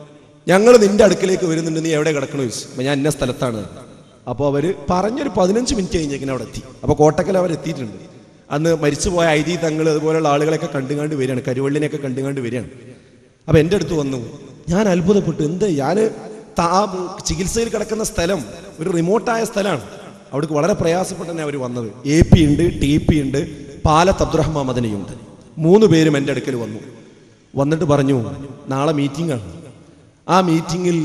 ഞങ്ങൾ നിന്റെ അടുക്കലേക്ക് വരുന്നുണ്ട് നീ എവിടെ കിടക്കണോ ചോദിച്ചു അപ്പൊ ഞാൻ ഇന്ന സ്ഥലത്താണ് അപ്പോൾ അവര് പറഞ്ഞൊരു പതിനഞ്ച് മിനിറ്റ് കഴിഞ്ഞേക്കിന് അവിടെ എത്തി അപ്പോൾ കോട്ടക്കൽ അവർ എത്തിയിട്ടുണ്ട് അന്ന് മരിച്ചുപോയ ഐതി തങ്ങൾ അതുപോലെയുള്ള ആളുകളെയൊക്കെ കണ്ടുകാണ്ട് വരികയാണ് കരുവള്ളിനെയൊക്കെ കണ്ടുകാണ്ട് വരികയാണ് അപ്പൊ എൻ്റെ അടുത്ത് വന്നു ഞാൻ അത്ഭുതപ്പെട്ടു എന്ത് ഞാൻ ആ ചികിത്സയിൽ കിടക്കുന്ന സ്ഥലം ഒരു റിമോട്ടായ സ്ഥലമാണ് അവിടേക്ക് വളരെ പ്രയാസപ്പെട്ട് തന്നെ അവർ വന്നത് എ പി ഉണ്ട് ടി പി ഉണ്ട് പാലത്ത് അബ്ദുറഹ്മാൻ മദനിയുണ്ട് മൂന്ന് പേരും എൻ്റെ അടുക്കൽ വന്നു വന്നിട്ട് പറഞ്ഞു നാളെ മീറ്റിംഗ് ആണ് ആ മീറ്റിങ്ങിൽ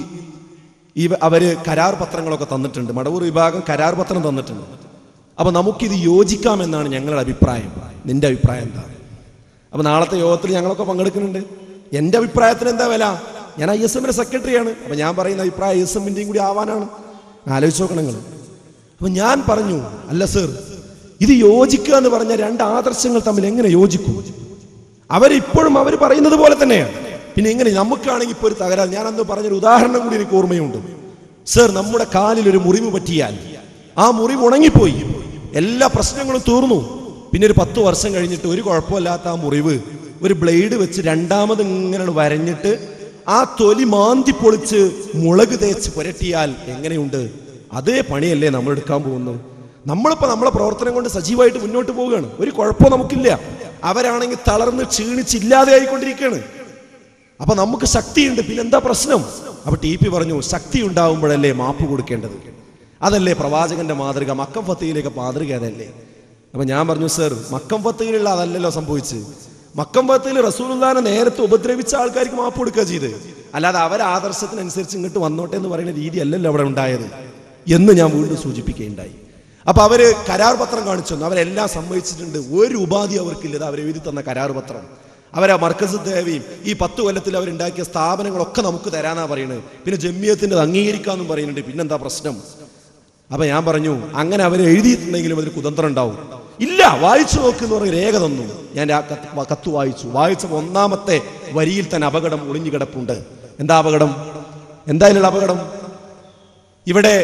ഇവ അവര് കരാർ പത്രങ്ങളൊക്കെ തന്നിട്ടുണ്ട് മടവൂർ വിഭാഗം കരാർ പത്രം തന്നിട്ടുണ്ട് അപ്പൊ നമുക്കിത് യോജിക്കാമെന്നാണ് ഞങ്ങളുടെ അഭിപ്രായം നിന്റെ അഭിപ്രായം എന്താ അപ്പൊ നാളത്തെ യോഗത്തിൽ ഞങ്ങളൊക്കെ പങ്കെടുക്കുന്നുണ്ട് എന്റെ അഭിപ്രായത്തിന് എന്താ വില ഞാൻ ഐ എസ് എമ്മിന്റെ സെക്രട്ടറിയാണ് അപ്പൊ ഞാൻ പറയുന്ന അഭിപ്രായം ഐ എസ് എമ്മിന്റെയും കൂടി ആവാനാണ് ആലോചിച്ച് നോക്കണം നിങ്ങൾ അപ്പൊ ഞാൻ പറഞ്ഞു അല്ല സർ ഇത് യോജിക്കുക എന്ന് പറഞ്ഞ രണ്ട് ആദർശങ്ങൾ തമ്മിൽ എങ്ങനെ യോജിക്കും അവരിപ്പോഴും അവർ പറയുന്നത് പോലെ തന്നെയാണ് പിന്നെ എങ്ങനെ നമുക്കാണെങ്കിൽ ഇപ്പോൾ ഒരു തകരാറ് ഞാൻ അന്ന് പറഞ്ഞൊരു ഉദാഹരണം കൂടി എനിക്ക് ഓർമ്മയുണ്ട് സർ നമ്മുടെ കാലിൽ ഒരു മുറിവ് പറ്റിയാൽ ആ മുറിവ് ഉണങ്ങിപ്പോയി എല്ലാ പ്രശ്നങ്ങളും തീർന്നു പിന്നെ ഒരു പത്ത് വർഷം കഴിഞ്ഞിട്ട് ഒരു കുഴപ്പമില്ലാത്ത ആ മുറിവ് ഒരു ബ്ലേഡ് വെച്ച് രണ്ടാമത് ഇങ്ങനെ വരഞ്ഞിട്ട് ആ തൊലി മാന്തി പൊളിച്ച് മുളക് തേച്ച് പുരട്ടിയാൽ എങ്ങനെയുണ്ട് അതേ പണിയല്ലേ നമ്മൾ എടുക്കാൻ പോകുന്നത് നമ്മളിപ്പോ നമ്മളെ പ്രവർത്തനം കൊണ്ട് സജീവമായിട്ട് മുന്നോട്ട് പോവുകയാണ് ഒരു കുഴപ്പവും നമുക്കില്ല അവരാണെങ്കിൽ തളർന്ന് ക്ഷീണിച്ചില്ലാതെ ആയിക്കൊണ്ടിരിക്കുകയാണ് അപ്പൊ നമുക്ക് ശക്തിയുണ്ട് പിന്നെ എന്താ പ്രശ്നം അപ്പൊ ടി പി പറഞ്ഞു ശക്തി ഉണ്ടാവുമ്പോഴല്ലേ മാപ്പ് കൊടുക്കേണ്ടത് അതല്ലേ പ്രവാചകന്റെ മാതൃക മക്കം ഫത്തയിലേക്ക് മാതൃക അതല്ലേ അപ്പൊ ഞാൻ പറഞ്ഞു സർ മക്കം ഫത്തയിലുള്ള അതല്ലല്ലോ സംഭവിച്ചത് മക്കം ഫത്തയിൽ റസൂലുല്ലാനെ നേരത്തെ ഉപദ്രവിച്ച ആൾക്കാർക്ക് മാപ്പ് കൊടുക്കുക ചെയ്ത് അല്ലാതെ അവരെ ആദർശത്തിനനുസരിച്ച് ഇങ്ങോട്ട് വന്നോട്ടെ എന്ന് പറയുന്ന രീതി അല്ലല്ലോ അവിടെ ഉണ്ടായത് എന്ന് ഞാൻ വീണ്ടും സൂചിപ്പിക്കുകയുണ്ടായി അപ്പൊ അവര് കരാർ പത്രം കാണിച്ചു തന്നു അവരെല്ലാം സമ്മതിച്ചിട്ടുണ്ട് ഒരു ഉപാധി അവർക്കില്ല ഇത് അവർ എഴുതി തന്ന കരാർ പത്രം അവരെ മർക്കസ് ദേവിയും ഈ പത്ത് കൊല്ലത്തിൽ അവരുണ്ടാക്കിയ സ്ഥാപനങ്ങളൊക്കെ നമുക്ക് തരാനാ പറയുന്നത് പിന്നെ ജമ്മിയത്തിന്റെ അംഗീകരിക്കാന്നും പറയുന്നുണ്ട് പിന്നെന്താ പ്രശ്നം അപ്പൊ ഞാൻ പറഞ്ഞു അങ്ങനെ അവർ എഴുതിയിട്ടുണ്ടെങ്കിലും അതിന് കുതന്ത്രം ഉണ്ടാവും ഇല്ല വായിച്ചു നോക്ക് എന്ന് പറഞ്ഞ രേഖ തന്നു ഞാൻ ആ കത്ത് വ- കത്ത് വായിച്ചു വായിച്ചപ്പോൾ ഒന്നാമത്തെ വരിയിൽ തന്നെ അപകടം ഒളിഞ്ഞു കിടപ്പുണ്ട് എന്താ അപകടം എന്താ ഇതിലുള്ള അപകടം ഇവിടെ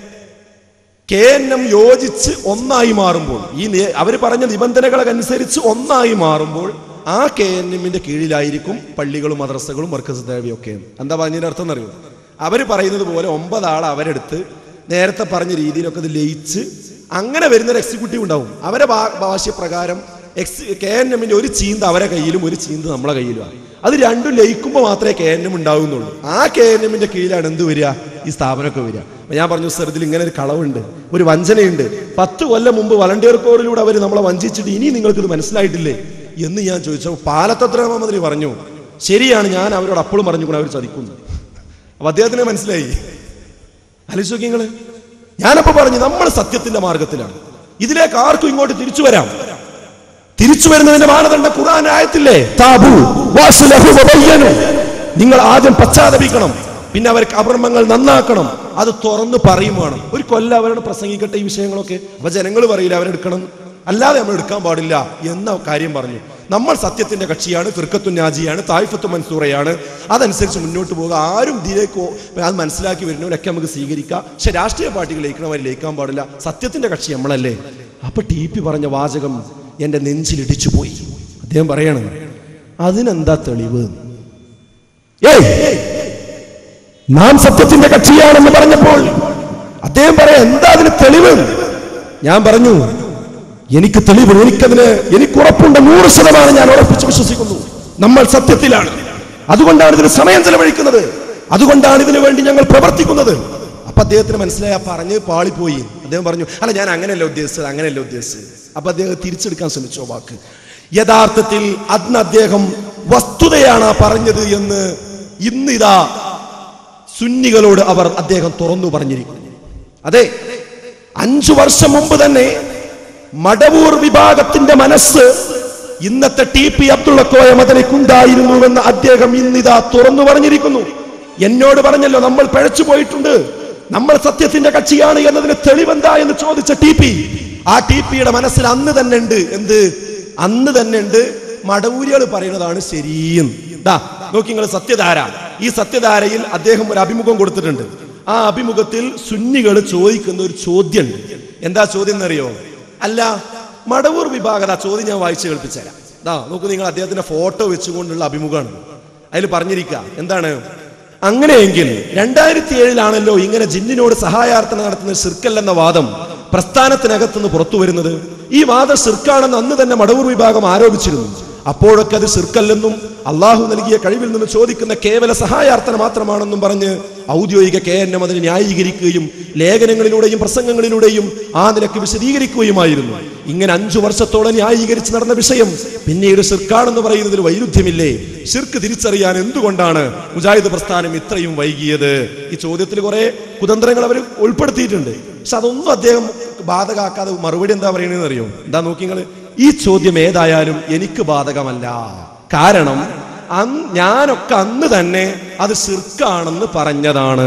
കെ എൻ എം യോജിച്ച് ഒന്നായി മാറുമ്പോൾ ഈ അവർ പറഞ്ഞ നിബന്ധനകളനുസരിച്ച് ഒന്നായി മാറുമ്പോൾ ആ കെ എൻ എമ്മിന്റെ കീഴിലായിരിക്കും പള്ളികളും മദ്രസകളും മർക്കസ് ദേവിയും ഒക്കെ എന്താ പറഞ്ഞതിന്റെ അർത്ഥം എന്നറിയോ അവർ പറയുന്നത് പോലെ ഒമ്പതാൾ അവരെടുത്ത് നേരത്തെ പറഞ്ഞ രീതിയിലൊക്കെ ഇത് ലയിച്ച് അങ്ങനെ വരുന്നൊരു എക്സിക്യൂട്ടീവ് ഉണ്ടാവും അവരെ ഭാ- ഭാഷ്യപ്രകാരം എക്സ് കെ എൻ എമ്മിന്റെ ഒരു ചീന്ത് അവരെ കയ്യിലും ഒരു ചീന്ത് നമ്മളെ കയ്യിലുമാണ് അത് രണ്ടും ലയിക്കുമ്പോൾ മാത്രമേ കെ എൻ എം ഉണ്ടാവുന്നുള്ളൂ ആ കെ എൻ എമ്മിന്റെ കീഴിലാണ് എന്ത് വരിക ഈ സ്ഥാപനമൊക്കെ വരിക അപ്പൊ ഞാൻ പറഞ്ഞു സർ ഇതിൽ ഇങ്ങനെ ഒരു കളവുണ്ട് ഒരു വഞ്ചനയുണ്ട് പത്ത് കൊല്ലം മുമ്പ് വളണ്ടിയർ കോറിലൂടെ അവർ നമ്മളെ വഞ്ചിച്ചിട്ട് ഇനി നിങ്ങൾക്ക് ഇത് മനസ്സിലായിട്ടില്ലേ എന്ന് ഞാൻ ചോദിച്ചു പാലത്തത്ര മന്ത്രി പറഞ്ഞു ശരിയാണ് ഞാൻ അവരോട് അപ്പോഴും പറഞ്ഞുകൊണ്ട് അവർ ചതിക്കുന്നു അപ്പൊ അദ്ദേഹത്തിന് മനസ്സിലായി ആലോചിച്ച് നോക്കി നിങ്ങള് ഞാനപ്പോ പറഞ്ഞു നമ്മൾ സത്യത്തിന്റെ മാർഗത്തിലാണ് ഇതിലേക്ക് ആർക്കും ഇങ്ങോട്ട് തിരിച്ചു വരാം തിരിച്ചു വരുന്നതിന്റെ മാനദണ്ഡം ഖുർആൻ ആയത്തില്ലേ താബു വാസ്ലഹു വബയ്യനു. നിങ്ങൾ ആദ്യം പശ്ചാത്തപിക്കണം പിന്നെ അവർക്ക് അപർമ്മങ്ങൾ നന്നാക്കണം അത് തുറന്ന് പറയും വേണം ഒരു കൊല്ലം അവരോട് പ്രസംഗിക്കട്ടെ ഈ വിഷയങ്ങളൊക്കെ അപ്പൊ ജനങ്ങൾ പറയില്ല അവരെടുക്കണം അല്ലാതെ നമ്മൾ എടുക്കാൻ പാടില്ല എന്ന കാര്യം പറഞ്ഞു നമ്മൾ സത്യത്തിന്റെ കക്ഷിയാണ് ഫിർക്കത്തു നാജിയാണ് തായ്ഫത്തു മൻസൂറയാണ് അതനുസരിച്ച് മുന്നോട്ട് പോകുക ആരും ഇതിലേക്ക് അത് മനസ്സിലാക്കി വരുന്നവരൊക്കെ നമുക്ക് സ്വീകരിക്കാം പക്ഷെ രാഷ്ട്രീയ പാർട്ടികൾ ലയിക്കണവർ ലയിക്കാൻ പാടില്ല സത്യത്തിന്റെ കക്ഷി നമ്മളല്ലേ അപ്പൊ ടി പി പറഞ്ഞ വാചകം എന്റെ നെഞ്ചിലിടിച്ചു പോയി അദ്ദേഹം പറയാണ് അതിനെന്താ തെളിവ് ഏയ് നാം സത്യത്തിന്റെ കക്ഷിയാണെന്ന് പറഞ്ഞപ്പോൾ അദ്ദേഹം പറയാ എന്താ അതിന് തെളിവ് ഞാൻ പറഞ്ഞു എനിക്ക് തെളിവ് എനിക്കതിന് എനിക്ക് ഉറപ്പുണ്ട് നൂറ് ശതമാനം ഞാൻ ഉറപ്പിച്ച് വിശ്വസിക്കുന്നു നമ്മൾ സത്യത്തിലാണ് അതുകൊണ്ടാണ് ഇതിന് സമയം ചെലവഴിക്കുന്നത് അതുകൊണ്ടാണ് ഇതിനു വേണ്ടി ഞങ്ങൾ പ്രവർത്തിക്കുന്നത് അപ്പൊ അദ്ദേഹത്തിന് മനസ്സിലായി ആ പറഞ്ഞ് പാളിപ്പോയി അദ്ദേഹം പറഞ്ഞു അല്ല ഞാൻ അങ്ങനെയല്ല ഉദ്ദേശിച്ചത് അങ്ങനെയല്ല ഉദ്ദേശിച്ചത് അപ്പൊ അദ്ദേഹം തിരിച്ചെടുക്കാൻ ശ്രമിച്ചു ആ വാക്ക് യഥാർത്ഥത്തിൽ അന്ന് അദ്ദേഹം വസ്തുതയാണ് ആ പറഞ്ഞത് എന്ന് ഇന്നിതാ സുന്നികളോട് അവർ അദ്ദേഹം തുറന്നു പറഞ്ഞിരിക്കുന്നു അതെ അഞ്ചു വർഷം മുമ്പ് തന്നെ മടവൂർ വിഭാഗത്തിന്റെ മനസ്സ് ഇന്നത്തെ ടി പി അബ്ദുള്ള കോയ മദനിക്കുണ്ടായിരുന്നുവെന്ന് അദ്ദേഹം ഇന്നിതാ തുറന്നു പറഞ്ഞിരിക്കുന്നു എന്നോട് പറഞ്ഞല്ലോ നമ്മൾ പഴച്ചു പോയിട്ടുണ്ട് നമ്മൾ സത്യത്തിന്റെ കക്ഷിയാണ് എന്നതിന് തെളിവെന്താ എന്ന് ചോദിച്ച ടി പി ആ ടി പിയുടെ മനസ്സിൽ അന്ന് തന്നെ ഉണ്ട് എന്ത് അന്ന് തന്നെ ഉണ്ട് മടവൂരികൾ പറയുന്നതാണ് ശരിയെന്ന് ദാ നോക്കി നിങ്ങൾ സത്യധാര ഈ സത്യധാരയിൽ അദ്ദേഹം ഒരു അഭിമുഖം കൊടുത്തിട്ടുണ്ട് ആ അഭിമുഖത്തിൽ സുന്നികൾ ചോദിക്കുന്ന ഒരു ചോദ്യമുണ്ട് എന്താ ചോദ്യം എന്നറിയോ അല്ല മടവൂർ വിഭാഗത ചോദ്യം ഞാൻ വായിച്ചു കേൾപ്പിച്ചുതരാം ദാ നോക്കൂ നിങ്ങൾ അദ്ദേഹത്തിന്റെ ഫോട്ടോ വെച്ചുകൊണ്ടുള്ള അഭിമുഖമാണ് അതിൽ പറഞ്ഞിരിക്കുക എന്താണ് അങ്ങനെയെങ്കിൽ രണ്ടായിരത്തി ഏഴിലാണല്ലോ ഇങ്ങനെ ജിന്നിനോട് സഹായാർത്ഥന നടത്തുന്ന സിർക്കൽ എന്ന വാദം പ്രസ്ഥാനത്തിനകത്തുനിന്ന് പുറത്തു വരുന്നത് ഈ വാദം സിർക്കാണെന്ന് അന്ന് തന്നെ മടവൂർ വിഭാഗം ആരോപിച്ചിരുന്നു അപ്പോഴൊക്കെ അത് സിർക്കല്ലെന്നും അള്ളാഹു നൽകിയ കഴിവിൽ നിന്ന് ചോദിക്കുന്ന കേവല സഹായാർത്ഥന മാത്രമാണെന്നും പറഞ്ഞ് ഔദ്യോഗിക കെ എൻ എം അതിനെ ന്യായീകരിക്കുകയും ലേഖനങ്ങളിലൂടെയും പ്രസംഗങ്ങളിലൂടെയും ആ നിലക്ക് വിശദീകരിക്കുകയുമായിരുന്നു ഇങ്ങനെ അഞ്ചു വർഷത്തോളം ന്യായീകരിച്ച് നടന്ന വിഷയം പിന്നീട് ഷിർക്കാണെന്ന് പറയുന്നതിൽ വൈരുദ്ധ്യമില്ലേ ഷിർക്ക് തിരിച്ചറിയാൻ എന്തുകൊണ്ടാണ് മുജാഹിദ് പ്രസ്ഥാനം ഇത്രയും വൈകിയത് ഈ ചോദ്യത്തിൽ കുറെ കുതന്ത്രങ്ങൾ അവർ ഉൾപ്പെടുത്തിയിട്ടുണ്ട് പക്ഷെ അതൊന്നും അദ്ദേഹം ബാധകാക്കാതെ മറുപടി എന്താ പറയുന്നത് അറിയോ എന്താ നോക്കി നിങ്ങള് ഈ ചോദ്യം ഏതായാലും എനിക്ക് ബാധകമല്ല കാരണം അന്ന് ഞാനൊക്കെ അന്ന് തന്നെ അത് സിർക്കാണെന്ന് പറഞ്ഞതാണ്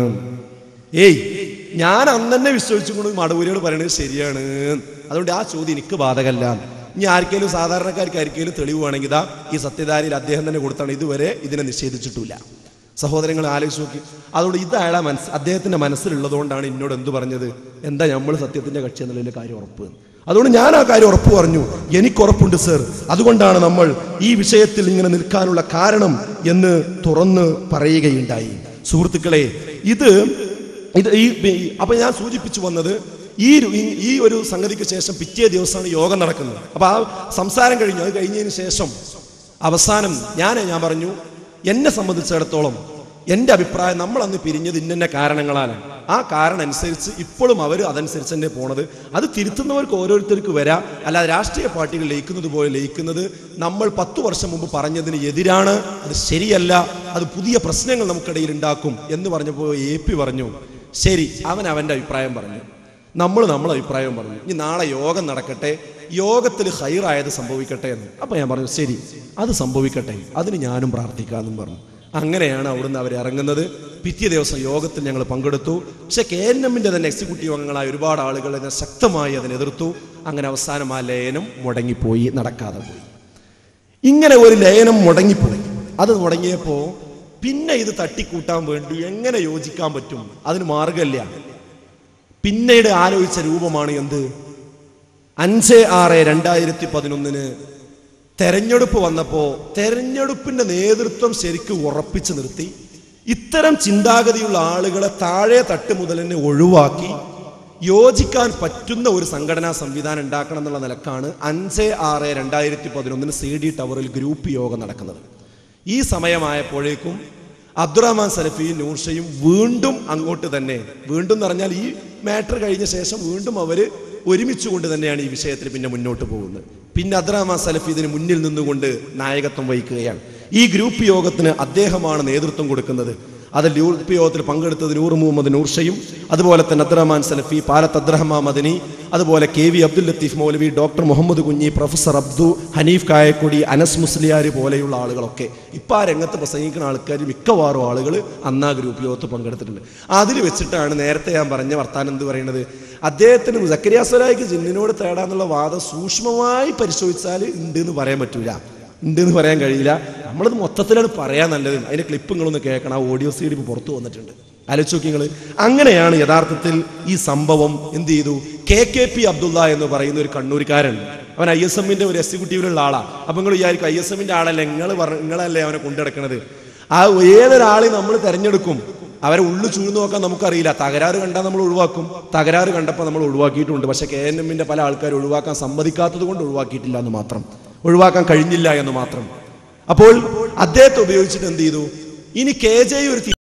ഏയ് ഞാൻ അന്ന് തന്നെ വിശ്വസിച്ചുകൊണ്ട് മടവൂരിയോട് പറയുന്നത് ശരിയാണ് അതുകൊണ്ട് ആ ചോദ്യം എനിക്ക് ബാധകമല്ല ഇനി ആർക്കെങ്കിലും സാധാരണക്കാർക്ക് ആർക്കെങ്കിലും തെളിവ് വേണമെങ്കിൽ ഇതാ ഈ സത്യധാരയിൽ അദ്ദേഹം തന്നെ കൊടുത്താണ് ഇതുവരെ ഇതിനെ നിഷേധിച്ചിട്ടില്ല സഹോദരങ്ങൾ ആലോചിച്ച് നോക്കി അതുകൊണ്ട് ഇത് അയാളെ മനസ്സ് അദ്ദേഹത്തിന്റെ മനസ്സിലുള്ളതുകൊണ്ടാണ് എന്നോട് എന്ത് പറഞ്ഞത് എന്താ നമ്മൾ സത്യത്തിന്റെ കക്ഷി എന്നുള്ളതിന്റെ കാര്യം ഉറപ്പ് അതുകൊണ്ട് ഞാൻ ആ കാര്യം ഉറപ്പ് പറഞ്ഞു എനിക്ക് ഉറപ്പുണ്ട് സർ അതുകൊണ്ടാണ് നമ്മൾ ഈ വിഷയത്തിൽ ഇങ്ങനെ നിൽക്കാനുള്ള കാരണം എന്ന് തുറന്ന് പറയുകയുണ്ടായി സുഹൃത്തുക്കളെ ഇത് ഇത് ഈ ഈ- അപ്പൊ ഞാൻ സൂചിപ്പിച്ചു വന്നത് ഈ ഒരു- ഈ- ഈ ഒരു സംഗതിക്ക് ശേഷം പിറ്റേ ദിവസമാണ് യോഗം നടക്കുന്നത് അപ്പൊ ആ സംസാരം കഴിഞ്ഞു അത് കഴിഞ്ഞതിന് ശേഷം അവസാനം ഞാൻ ഞാൻ പറഞ്ഞു എന്നെ സംബന്ധിച്ചിടത്തോളം എൻ്റെ അഭിപ്രായം നമ്മൾ അന്ന് പിരിഞ്ഞത് ഇന്ന കാരണങ്ങളാലാണ് ആ കാരണം അനുസരിച്ച് ഇപ്പോഴും അവർ അതനുസരിച്ച് തന്നെ പോണത് അത് തിരുത്തുന്നവർക്ക് ഓരോരുത്തർക്ക് വരാം അല്ലാതെ രാഷ്ട്രീയ പാർട്ടികൾ ലയിക്കുന്നത് പോലെ ലയിക്കുന്നത് നമ്മൾ പത്തു വർഷം മുമ്പ് പറഞ്ഞതിന് എതിരാണ് അത് ശരിയല്ല അത് പുതിയ പ്രശ്നങ്ങൾ നമുക്കിടയിൽ ഉണ്ടാക്കും എന്ന് പറഞ്ഞപ്പോൾ എ പി പറഞ്ഞു ശരി അവൻ അവൻ്റെ അഭിപ്രായം പറഞ്ഞു നമ്മൾ നമ്മളെ അഭിപ്രായം പറഞ്ഞു ഇനി നാളെ യോഗം നടക്കട്ടെ യോഗത്തിൽ ഹൈറായത് സംഭവിക്കട്ടെ എന്ന് അപ്പൊ ഞാൻ പറഞ്ഞു ശരി അത് സംഭവിക്കട്ടെ അതിന് ഞാനും പ്രാർത്ഥിക്കാമെന്നും പറഞ്ഞു അങ്ങനെയാണ് അവിടുന്ന് അവർ ഇറങ്ങുന്നത് പിറ്റേ ദിവസം യോഗത്തിൽ ഞങ്ങൾ പങ്കെടുത്തു പക്ഷെ കെ എൻ എമ്മിന്റെ തന്നെ എക്സിക്യൂട്ടീവ് അംഗങ്ങളായ ഒരുപാട് ആളുകൾ ഇതിനെ ശക്തമായി അതിനെ എതിർത്തു അങ്ങനെ അവസാനം ആ ലയനം മുടങ്ങിപ്പോയി നടക്കാതെ പോയി ഇങ്ങനെ ഒരു ലയനം മുടങ്ങിപ്പോയി അത് മുടങ്ങിയപ്പോ പിന്നെ ഇത് തട്ടിക്കൂട്ടാൻ വേണ്ടി എങ്ങനെ യോജിക്കാൻ പറ്റും അതിന് മാർഗമില്ല പിന്നീട് ആലോചിച്ച രൂപമാണ് എന്ത് അഞ്ച് ആറ് രണ്ടായിരത്തി പതിനൊന്നിന് തെരഞ്ഞെടുപ്പ് വന്നപ്പോ തെരഞ്ഞെടുപ്പിന്റെ നേതൃത്വം ശരിക്കും ഉറപ്പിച്ചു നിർത്തി ഇത്തരം ചിന്താഗതിയുള്ള ആളുകളെ താഴെ തട്ട് മുതൽ തന്നെ ഒഴിവാക്കി യോജിക്കാൻ പറ്റുന്ന ഒരു സംഘടനാ സംവിധാനം ഉണ്ടാക്കണം എന്നുള്ള നിലക്കാണ് അഞ്ച് ആറ് രണ്ടായിരത്തി പതിനൊന്നിന് സി ഡി ടവറിൽ ഗ്രൂപ്പ് യോഗം നടക്കുന്നത് ഈ സമയമായപ്പോഴേക്കും അബ്ദുറഹ്മാൻ സലഫിയും നൂർഷയും വീണ്ടും അങ്ങോട്ട് തന്നെ വീണ്ടും എന്ന് പറഞ്ഞാൽ ഈ മാറ്റർ കഴിഞ്ഞ ശേഷം വീണ്ടും അവര് ഒരുമിച്ചുകൊണ്ട് തന്നെയാണ് ഈ വിഷയത്തിൽ പിന്നെ മുന്നോട്ട് പോകുന്നത് പിന്നെ അബ്ദുറഹ്മാൻ സലഫി ഇതിന് മുന്നിൽ നിന്നുകൊണ്ട് നായകത്വം വഹിക്കുകയാണ് ഈ ഗ്രൂപ്പ് യോഗത്തിന് അദ്ദേഹമാണ് നേതൃത്വം കൊടുക്കുന്നത് അതിൽ ഗ്രൂപ്പ് യോഗത്തിൽ പങ്കെടുത്തത് നൂർ മുഹമ്മദ് നൂർഷയും അതുപോലെ തന്നെ അബ്ദുറഹ്മാൻ സലഫി പാലത്ത് അബ്ദുറഹ്മാൻ മദനി അതുപോലെ K V Abdul Latheef Moulavi doctor Muhammad Kunhi professor Abdu Haneef Kayakkodi Anas Musliyar പോലെയുള്ള ആളുകളൊക്കെ ഇപ്പം ആ രംഗത്ത് പ്രസംഗിക്കുന്ന ആൾക്കാർ മിക്കവാറും ആളുകൾ അന്നാ ഗ്രൂപ്പ് യോഗത്ത് പങ്കെടുത്തിട്ടുണ്ട് അതിൽ വെച്ചിട്ടാണ് നേരത്തെ ഞാൻ പറഞ്ഞ വർത്താനം എന്ത് പറയുന്നത് അദ്ദേഹത്തിന് സക്കരിയ സ്വലായിക്ക് ജിന്നിനോട് തേടാന്നുള്ള വാദം സൂക്ഷ്മമായി പരിശോധിച്ചാൽ ഉണ്ട് എന്ന് പറയാൻ പറ്റൂല ഉണ്ട് എന്ന് പറയാൻ കഴിയില്ല നമ്മളത് മൊത്തത്തിലാണ് പറയാൻ നല്ലത് അതിന്റെ ക്ലിപ്പ് നിങ്ങളൊന്ന് കേൾക്കണം ആ ഓഡിയോ സീഡ് ഇപ്പോൾ പുറത്തു വന്നിട്ടുണ്ട് ആലോചിച്ച് നോക്കി നിങ്ങൾ അങ്ങനെയാണ് യഥാർത്ഥത്തിൽ ഈ സംഭവം എന്ത് ചെയ്തു കെ കെ പി അബ്ദുള്ള എന്ന് പറയുന്ന ഒരു കണ്ണൂർക്കാരൻ അവൻ ഐ എസ് എമ്മിന്റെ ഒരു എക്സിക്യൂട്ടീവിലുള്ള ആളാ അപ്പൊ നിങ്ങൾ വിചാരിക്കും ഐ എസ് എമ്മിന്റെ ആളല്ലേ നിങ്ങൾ പറഞ്ഞ നിങ്ങളല്ലേ അവനെ കൊണ്ടുനടക്കണത് ആ ഏതൊരാളെ നമ്മൾ തെരഞ്ഞെടുക്കും അവരെ ഉള്ളു ചൂഴ്ന്നു നോക്കാൻ നമുക്കറിയില്ല തകരാറ് കണ്ടാൽ നമ്മൾ ഒഴിവാക്കും തകരാറ് കണ്ടപ്പോൾ നമ്മൾ ഒഴിവാക്കിയിട്ടുണ്ട് പക്ഷെ കെ എൻ എമ്മിന്റെ പല ആൾക്കാർ ഒഴിവാക്കാൻ സമ്മതിക്കാത്തത് കൊണ്ട് ഒഴിവാക്കിയിട്ടില്ല എന്ന് മാത്രം ഒഴിവാക്കാൻ കഴിഞ്ഞില്ല എന്ന് മാത്രം അപ്പോൾ അദ്ദേഹത്തെ ഉപയോഗിച്ചിട്ട് എന്ത് ചെയ്തു ഇനി കെ ജെ ഒരു